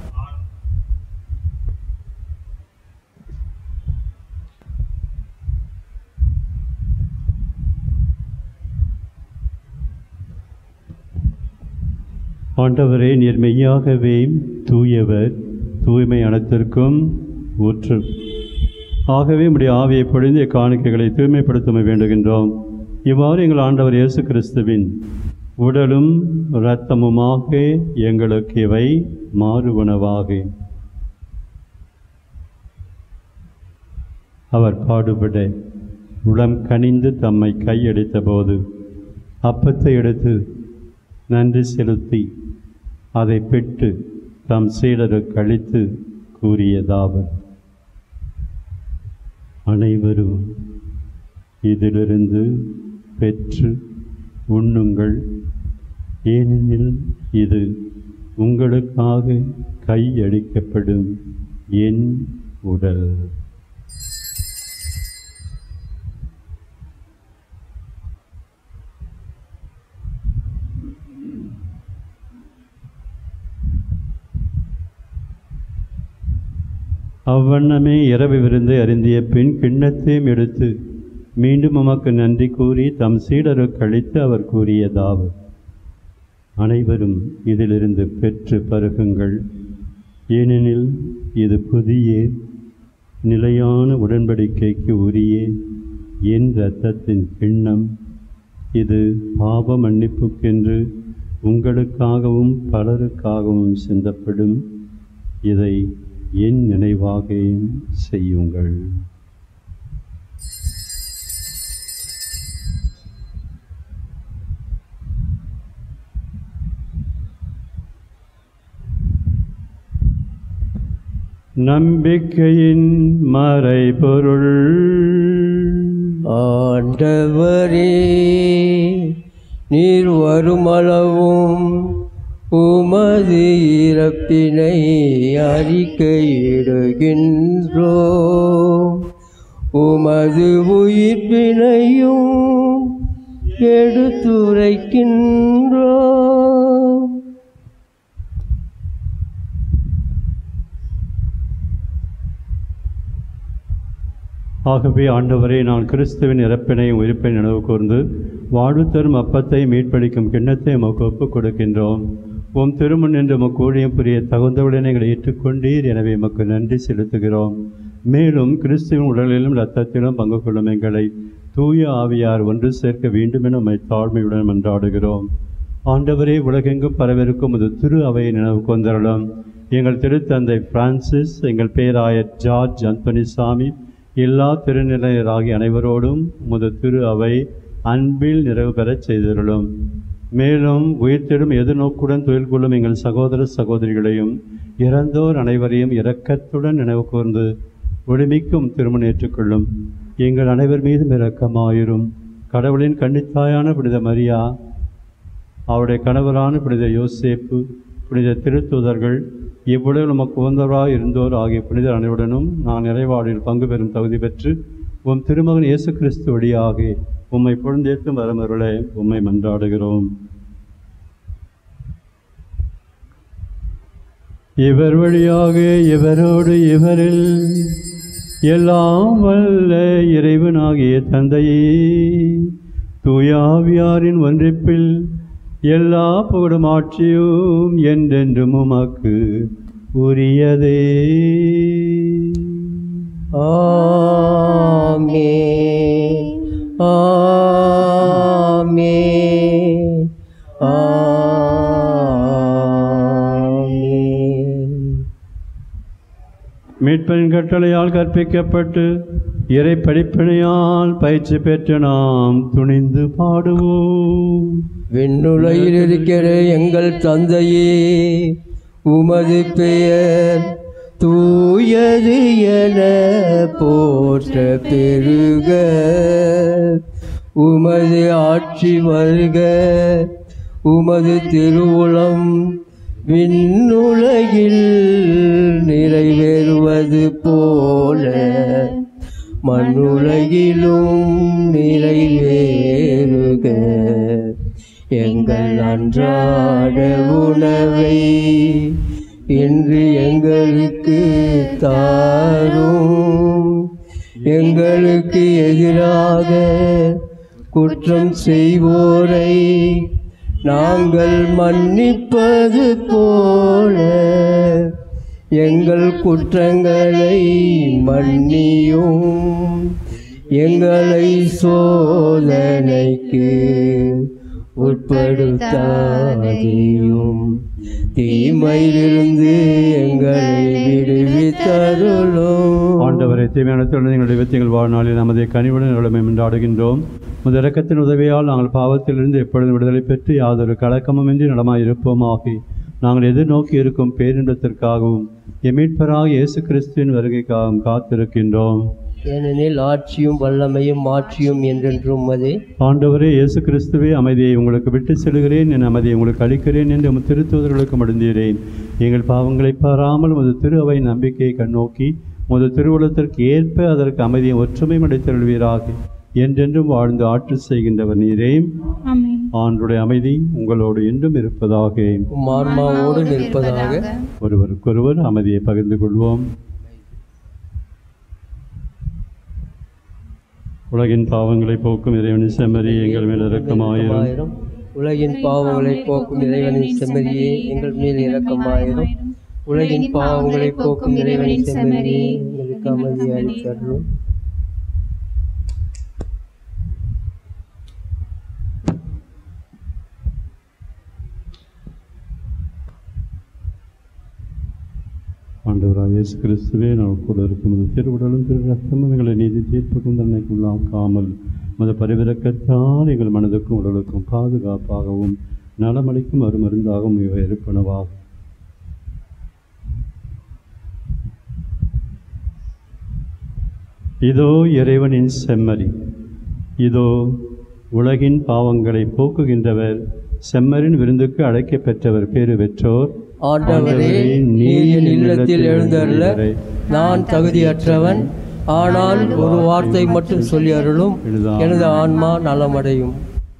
ஆண்டவரே நீர் மெய்யாகவே தூயவர் தூய்மை அனைத்திற்கும் ஊற்று ஆகவே உடைய ஆவியை பொழிந்து காணிக்கைகளை தூய்மைப்படுத்த வேண்டுகின்றோம் இவ்வாறு எங்கள் ஆண்டவர் இயேசு கிறிஸ்துவின் உடலும் இரத்தமுமாக எங்களுக்கு இவை மாறுவனவாக அவர் பாடுபட உளம் கனிந்து தம்மை கையடித்த போது அப்பத்தை எடுத்து நன்றி செலுத்தி அதை பெற்று தம் சீடருக்கு அளித்து கூறியதாவது அனைவரும் இதிலிருந்து பெற்று உண்ணுங்கள் ஏனெனில் இது உங்களுக்காக கையடிக்கப்படும் என் உடல் அவ்வண்ணமே இரவு விருந்தை அருந்திய பின் கிண்ணத்தையும் எடுத்து மீண்டும் உமக்கு நன்றி கூறி தம் சீடருக்கு அளித்து அவர் கூறியதாவது அனைவரும் இதிலிருந்து பெற்று பருகுங்கள் ஏனெனில் இது புதிய நிலையான உடன்படிக்கைக்கு உரிய என் இரத்தத்தின் கிண்ணம் இது பாவ மன்னிப்புக்கென்று உங்களுக்காகவும் பலருக்காகவும் சிந்தப்படும் இதை என் நினைவாக செய்யுங்கள் நம்பிக்கையின் மறைபொருள் ஆண்டவரே நீர் வருமளவும் உமது இறப்பினை அறிக்கையிடுகின்றோ உமது உயிர்ப்பினையும் எடுத்துரைக்கின்றோ ஆகவே ஆண்டவரே நான் கிறிஸ்துவின் இறப்பினையும் உயிர்ப்பை நினைவு கூர்ந்து வாழ்வு தரும் அப்பத்தை மீட்பளிக்கும் கிண்ணத்தை உமக்கு ஒப்புக் கொடுக்கின்றோம் உம் திருமுன் என்று உமக்கு ஊழியம் புரிய தகுந்தவுடன் எங்களை ஏற்றுக்கொண்டீர் எனவே உமக்கு நன்றி செலுத்துகிறோம் மேலும் கிறிஸ்துவின் உடலிலும் இரத்தத்திலும் பங்கு கொள்ளும் எங்களை தூய ஆவியார் ஒன்று சேர்க்க வேண்டும் என உம்மை தாழ்மையுடன் மன்றாடுகிறோம் ஆண்டவரே உலகெங்கும் பரவிருக்கும் இது திரு அவையை நினைவு கொந்தரலாம் எங்கள் திருத்தந்தை பிரான்சிஸ் எங்கள் பேராயர் ஜார்ஜ் அந்தோனிசாமி எல்லா திருநிலையராகிய அனைவரோடும் உமது திரு அவை அன்பில் நிறைவு பெறச் செய்திருளும் மேலும் உயிர்த்தெடும் எதிர்நோக்குடன் தொழில் கொள்ளும் எங்கள் சகோதர சகோதரிகளையும் இறந்தோர் அனைவரையும் இரக்கத்துடன் நினைவு கூர்ந்து ஒளிமிக்கும் திருமணம் ஏற்றுக்கொள்ளும் எங்கள் அனைவர் மீதும் இரக்கமாயிரும் கடவுளின் கன்னித்தாயான புனித மரியா அவருடைய கணவரான புனித யோசேப்பு புனித திருத்தூதர்கள் இவ்வுலகில் நமக்கு உகந்தவராக இருந்தோர் ஆகிய புனிதர் அனைவருடனும் நான் நிறைவாடில் பங்கு பெறும் தகுதி பெற்று உம் திருமகன் இயேசு கிறிஸ்து வழியாக உம்மை பொழுந்தேற்றும் வரமருளை உம்மை மன்றாடுகிறோம் இவர் வழியாக இவரோடு இவரில் எல்லாம் வல்ல இறைவனாகிய தந்தையே தூயாவியாரின் ஒன்றிப்பில் எல்லா புகழும் ஆட்சியும் என்றென்றும் உமக்கு உரியதே ஆமே ஆமே ஆமே மீட்பரின் கட்டளையால் கற்பிக்கப்பட்டு இறை படிப்பினையால் பயிற்சி பெற்று நாம் துணிந்து பாடுவோம் விண்ணுலகில் இருக்கிற எங்கள் தந்தையே உமது பெயர் தூயது என போற்ற பெருக உமது ஆட்சி வருக உமது திருவுளம் விண்ணுலகில் நிறைவேறுவது போல மண்ணுலகிலும் நிறைவேறுக எங்கள் அன்றாட உணவை இன்று எங்களுக்கு தாரும் எங்களுக்கு எதிராக குற்றம் செய்வோரை நாங்கள் மன்னிப்பது போல எங்கள் குற்றங்களை மன்னியும் எங்களை சோதனைக்கு உட்படுத்தாதையும் தீமையிலிருந்து எங்களை விடுவித்தருளும் ஆண்டவரை தீமையான எங்களுடைய வித்தியங்கள் வாழ்நாளில் நமது கனிவுடன் நிலைமை கொண்டாடுகின்றோம் முத இரக்கத்தின் உதவியால் நாங்கள் பாவத்திலிருந்து எப்பொழுதும் விடுதலை பெற்று யாதொரு கலக்கமுமின்றி நலமாயிருப்போமாகி நாங்கள் எதிர்நோக்கி இருக்கும் பேரின்பத்திற்காகவும் எமீட்பராக இயேசு கிறிஸ்துவின் வருகைக்காகவும் காத்திருக்கின்றோம் ஏனெனில் ஆட்சியும் வல்லமையும் மாட்சியும் என்றென்றும் அதே ஆண்டவரே இயேசு கிறிஸ்துவே அமைதியை உங்களுக்கு விட்டு செல்கிறேன் என் அமைதியை உங்களுக்கு அளிக்கிறேன் என்று உமது திருத்துவதர்களுக்கு மடிந்தீரேன் எங்கள் பாவங்களை பாராமல் உமது திரு அவை நம்பிக்கையை கண்ணோக்கி உமது திருவுளத்திற்கு ஏற்ப அதற்கு அமைதியை ஒற்றுமை அடைத்தருள்வீராக என்றென்றும் வாழ்ந்து ஆட்சி செய்கின்றவர் நீரே ஆண்டுடைய அமைதி உங்களோடு என்றும் இருப்பதாக உம் ஆன்மாவோடு நிற்பதாக ஒருவருக்கொருவர் அமைதியை பகிர்ந்து கொள்வோம் உலகின் பாவங்களை போக்கும் இறைவனின் செம்மறி எங்கள் மேல் இரக்கமாயிரும் இரக்கமாயிரும். உலகின் பாவங்களை போக்கும் இறைவனின் செம்மறியே எங்கள் மேல் இரக்கமாயிரும் உலகின் பாவங்களை போக்கும் இறைவனின் செம்மறியே எங்களுக்கு அமைதி அளித்தருளும் ஆண்டவராக இயேசு கிறிஸ்துவே நான் கூட இருக்கும் அது திருவுடலும் திரு ரத்தமும் எங்களை நீதி தீர்ப்புக்கும் தன்னைக்குள்ளாக்காமல் மத பரிவிறக்கத்தால் எங்கள் மனதுக்கும் உடலுக்கும் பாதுகாப்பாகவும் நலமளிக்கும் அருமருந்தாகவும் இவை இருப்பனவாகும் இதோ இறைவனின் செம்மறி இதோ உலகின் பாவங்களை போக்குகின்றவர் செம்மரின் விருந்துக்கு அழைக்கப் பெற்றவர் பேறு பெற்றோர் ஆண்டவரே நீர் என் இல்லத்தில் எழுந்தருள நான் தகுதியற்றவன் ஆனால் ஒரு வார்த்தை மட்டும் சொல்லி அருளும் எனது ஆன்மா நலமடையும்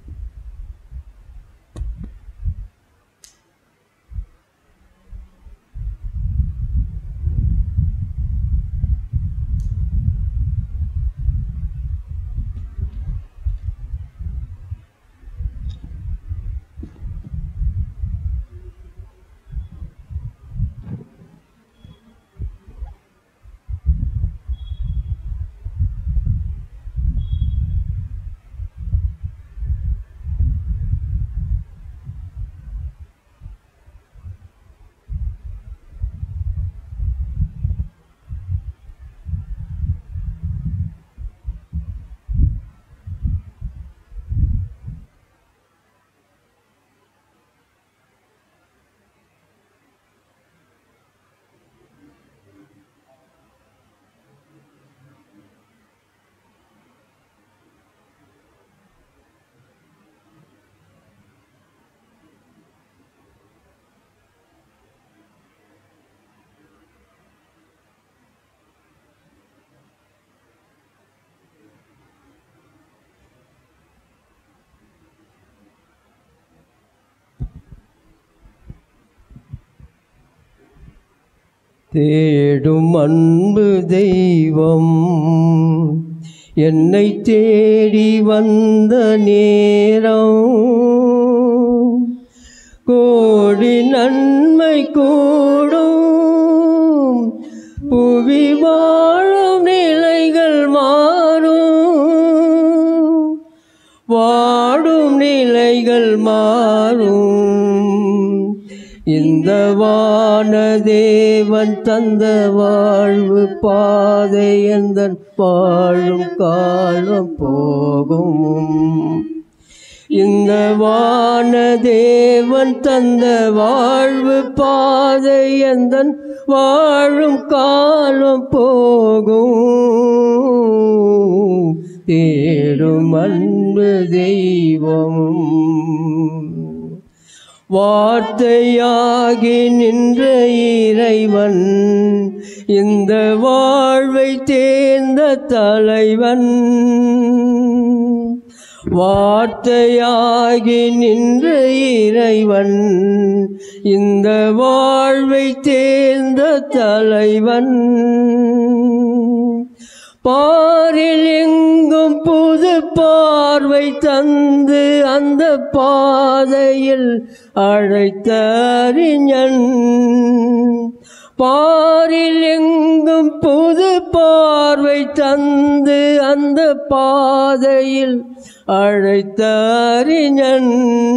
தேடும் அன்பு தெய்வம் என்னை தேடி வந்த நேரம் கோடி நன்மை கூடும் புவி வாழும் நிலைகள் மாறும் வாடும் நிலைகள் மாறும் இந்த வானதேவன் தந்த வாழ்வு பாதை எந்த வாழும் காலம் போகும் இந்த வானதேவன் தந்த வாழ்வு பாதை எந்த வாழும் காலம் போகும் தேடும் அன்பு தெய்வமும் வார்த்தையாகி நின்ற இறைவன் இந்த வாழ்வை தேர்ந்த தலைவன் வார்த்தையாகி நின்ற இறைவன் இந்த வாழ்வை தேர்ந்த தலைவன் பாரில் எங்கும் புது பார்வை தந்து அந்த பாதையில் அழைத்த அறிஞன் பாரில் எங்கும் புது பார்வை தந்து அந்த பாதையில் அழைத்த அறிஞன்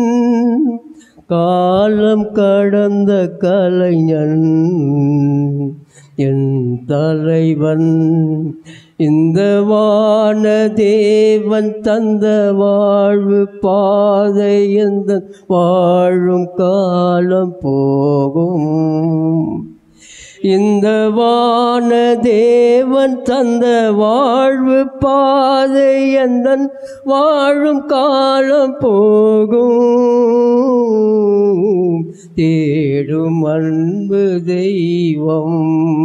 காலம் கடந்த கலைஞன் என் தலைவன் இந்த வான தேவன் தந்த வாழ்வு பாதை எந்த வாழும் காலம் போகும் இந்த வான தேவன் தந்த வாழ்வு பாதை எந்தன் வாழும் காலம் போகும் தேடும் அன்பு தெய்வம்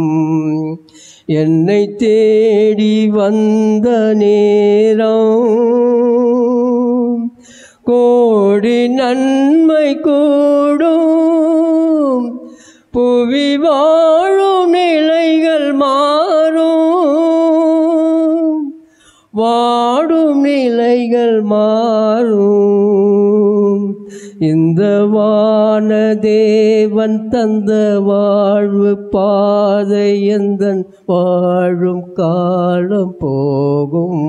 என்னை தேடி வந்த நேரம் கோடி நன்மை கூடும் புவி வாழும் நிலைகள் மாறும் வாடும் நிலைகள் மாறும் இந்த வான தேவன் தந்த வாழ்வு பாதை எந்தன் வாழும் காலம் போகும்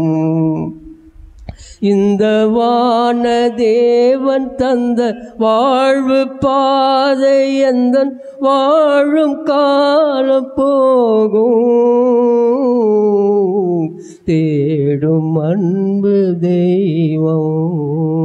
இந்த வான தேவன் தந்த வாழ்வு பாதை எந்தன் வாழும் காலம் போகும் தேடும் அன்பு தெய்வம்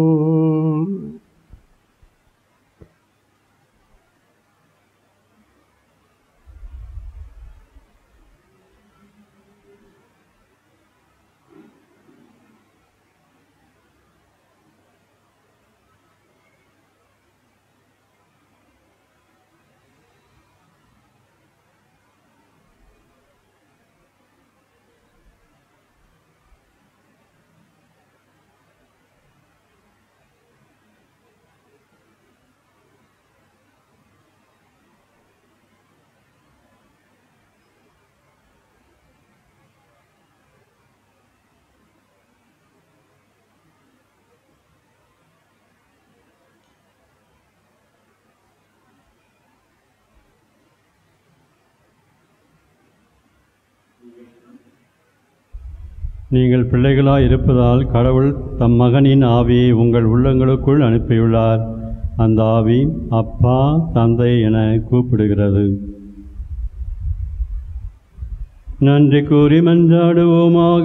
நீங்கள் பிள்ளைகளாய் இருப்பதால் கடவுள் தம் மகனின் ஆவியை உங்கள் உள்ளங்களுக்குள் அனுப்பியுள்ளார் அந்த ஆவி அப்பா தந்தை என கூப்பிடுகிறது நன்றி கூறி மன்றாடுவோமாக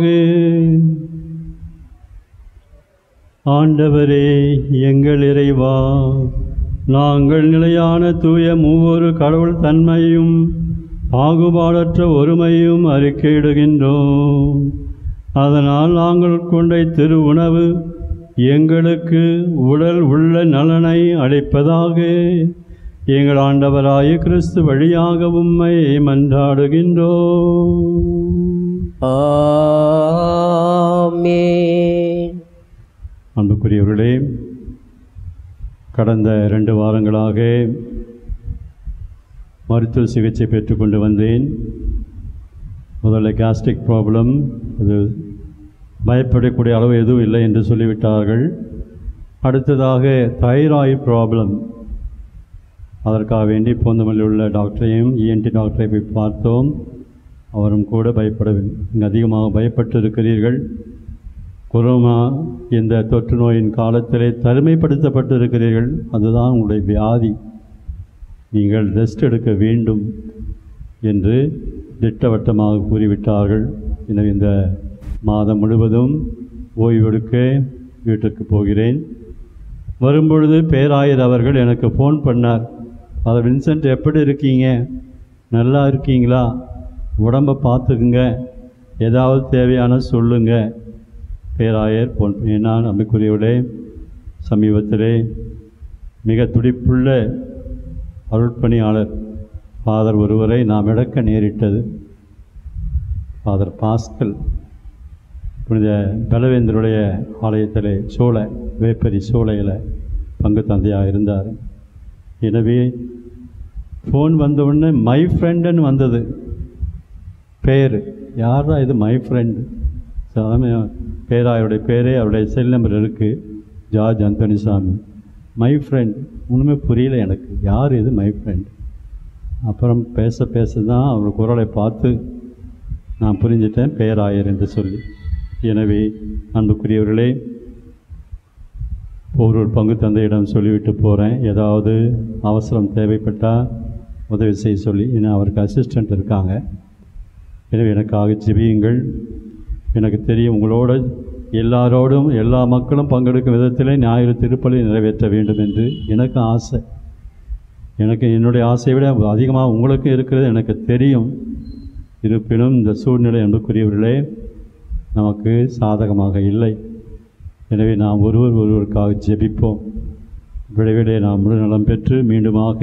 ஆண்டவரே எங்கள் இறைவா நாங்கள் நிலையான தூய மூவொரு கடவுள் தன்மையும் பாகுபாடற்ற ஒருமையும் அறிக்கையிடுகின்றோம் அதனால் நாங்கள் கொண்ட திரு உணவு எங்களுக்கு உடல் உள்ள நலனை அளிப்பதாக எங்கள் ஆண்டவராய கிறிஸ்து வழியாக உம்மை மன்றாடுகின்றோம் ஆமென் அன்புக்குரியவர்களே கடந்த ரெண்டு வாரங்களாக மருத்துவ சிகிச்சை பெற்றுக்கொண்டு வந்தேன் முதல்ல கேஸ்ட்ரிக் ப்ராப்ளம் அது பயப்படக்கூடிய அளவு எதுவும் இல்லை என்று சொல்லிவிட்டார்கள் அடுத்ததாக தைராய்டு ப்ராப்ளம் அதற்காக வேண்டி போந்தமல்லில் உள்ள டாக்டரையும் இஎன்டி டாக்டரை போய் பார்த்தோம் அவரும் கூட பயப்பட அதிகமாக பயப்பட்டு இருக்கிறீர்கள் கொரோனா இந்த தொற்று நோயின் காலத்திலே தனிமைப்படுத்தப்பட்டு இருக்கிறீர்கள் அதுதான் உங்களுடைய வியாதி நீங்கள் ரெஸ்ட் எடுக்க வேண்டும் என்று திட்டவட்டமாக கூறிவிட்டார்கள் எனவே இந்த மாதம் முழுவதும் ஓய்வெடுக்க வீட்டுக்கு போகிறேன் வரும்பொழுது பேராயர் அவர்கள் எனக்கு ஃபோன் பண்ணார் ஃபாதர் வின்சென்ட் எப்படி இருக்கீங்க நல்லா இருக்கீங்களா உடம்பை பார்த்துக்குங்க ஏதாவது தேவையான சொல்லுங்க பேராயர் பொன் நான் அம்பிக்குரியவர்களே சமீபத்திலே மிக துடிப்புள்ள அருட்பணியாளர் ஃபாதர் ஒருவரை நாம் இழக்க நேரிட்டது ஃபாதர் பாஸ்கல் புனித பலவேந்தருடைய ஆலயத்திலே சோலை வேப்பரி சோலையில் பங்கு தந்தையாக இருந்தார் எனவே ஃபோன் வந்த உடனே மை ஃப்ரெண்டுன்னு வந்தது பேர் யாரா இது மை ஃப்ரெண்டு சாமி பேராயோடைய பேரே அவருடைய செல் நம்பர் இருக்குது George Anthony Samy my friend ஒன்றுமே புரியல எனக்கு யார் இது மை ஃப்ரெண்ட் அப்புறம் பேச பேச தான் அவர் குரலை பார்த்து நான் புரிஞ்சிட்டேன் பேராயர் என்று சொல்லி எனவே அன்புக்குரியவர்களே ஒரு ஒரு பங்கு தந்தையிடம் சொல்லிவிட்டு போகிறேன் ஏதாவது அவசரம் தேவைப்பட்டால் உதவி செய்ய சொல்லி ஏன்னா அவருக்கு அசிஸ்டண்ட் இருக்காங்க எனவே எனக்காக ஜெபியுங்கள் எனக்கு தெரியும் உங்களோட எல்லாரோடும் எல்லா மக்களும் பங்கெடுக்கும் விதத்திலே ஞாயிறு திருப்பலி நிறைவேற்ற வேண்டும் என்று எனக்கு ஆசை எனக்கு என்னுடைய ஆசையை விட அதிகமாக உங்களுக்கு இருக்கிறது எனக்கு தெரியும் இருப்பினும் இந்த சூழ்நிலை அன்புக்குரியவர்களே நமக்கு சாதகமாக இல்லை எனவே நாம் ஒருவர் ஒருவருக்காக ஜெபிப்போம் விரைவிலே நாம் முழு நலம் பெற்று மீண்டுமாக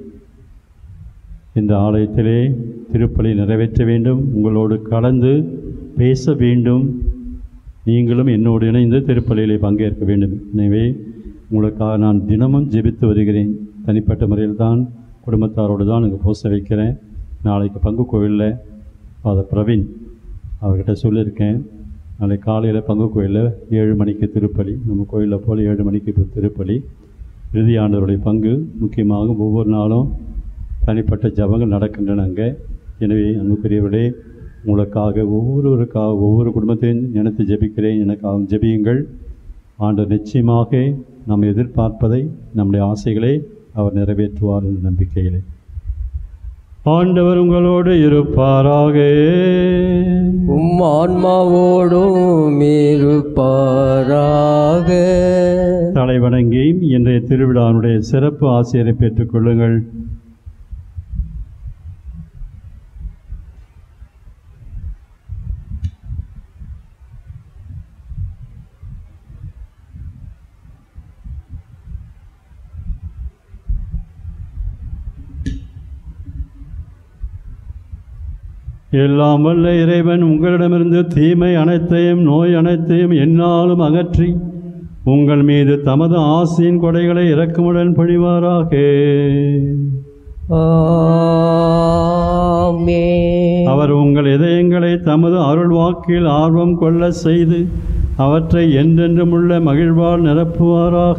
இந்த ஆலயத்திலே திருப்பலி நிறைவேற்ற வேண்டும் உங்களோடு கலந்து பேச வேண்டும் நீங்களும் என்னோடு இணைந்து திருப்பலியிலே பங்கேற்க வேண்டும் எனவே உங்களுக்காக நான் தினமும் ஜெபித்து வருகிறேன் தனிப்பட்ட முறையில் தான் குடும்பத்தாரோடு தான் இங்கே போச வைக்கிறேன் நாளைக்கு பங்கு கோவிலில் ஃபாதர் பிரவீன் அவர்கிட்ட சொல்லியிருக்கேன் நாளை காலையில் பங்கு கோயிலில் ஏழு மணிக்கு திருப்பலி நம்ம கோயிலில் போல் ஏழு மணிக்கு இப்போ திருப்பலி இறுதி ஆண்டவருடைய பங்கு முக்கியமாக ஒவ்வொரு நாளும் தனிப்பட்ட ஜபங்கள் நடக்கின்றன அங்கே எனவே அன்புக்குரியவர்களே உங்களுக்காக ஒவ்வொருவருக்காக ஒவ்வொரு குடும்பத்தையும் நினைத்து ஜெபிக்கிறேன் எனக்காக ஜெபியுங்கள் ஆண்டவர் நிச்சயமாக நாம் எதிர்பார்ப்பதை நம்முடைய ஆசைகளை அவர் நிறைவேற்றுவார் என்ற நம்பிக்கையிலே ஆண்டவர் உங்களோடு இருப்பாராக உம் ஆன்மாவோடும் இருப்பாராக தலை வணங்கி இன்றைய திருவிழாவினுடைய சிறப்பு ஆசிரியரை பெற்றுக்கொள்ளுங்கள் எல்லாம் வல்ல இறைவன் உங்களிடமிருந்து தீமை அனைத்தையும் நோய் அனைத்தையும் எந்நாளும் அகற்றி உங்கள் மீது தமது ஆசையின் கொடைகளை இறக்குமுடன் பொழிவாராக ஆமென். அவர் உங்கள் இதயங்களை தமது அருள் வாக்கில் ஆர்வம் கொள்ள செய்து அவற்றை என்றென்றும் உள்ள மகிழ்வால் நிரப்புவாராக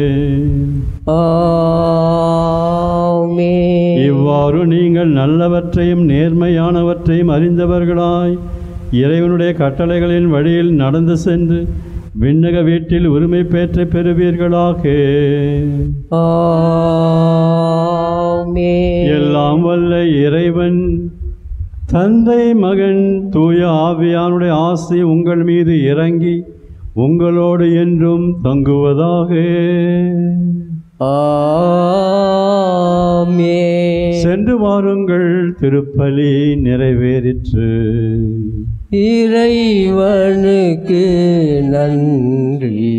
ஆமென். இவ்வாறு நீங்கள் நல்லவற்றையும் நேர்மையானவற்றையும் அறிந்தவர்களாய் இறைவனுடைய கட்டளைகளின் வழியில் நடந்து சென்று விண்ணக வீட்டில் உரிமை பெற்று பெறுவீர்களாக ஆமென். எல்லாம் வல்ல இறைவன் தந்தை மகன் தூய ஆவியானுடைய ஆசை உங்கள் மீது இறங்கி உங்களோடு என்றும் தங்குவதாக ஆமென். சென்று வாருங்கள் திருப்பலி நிறைவேறிற்று இறைவனுக்கு நன்றி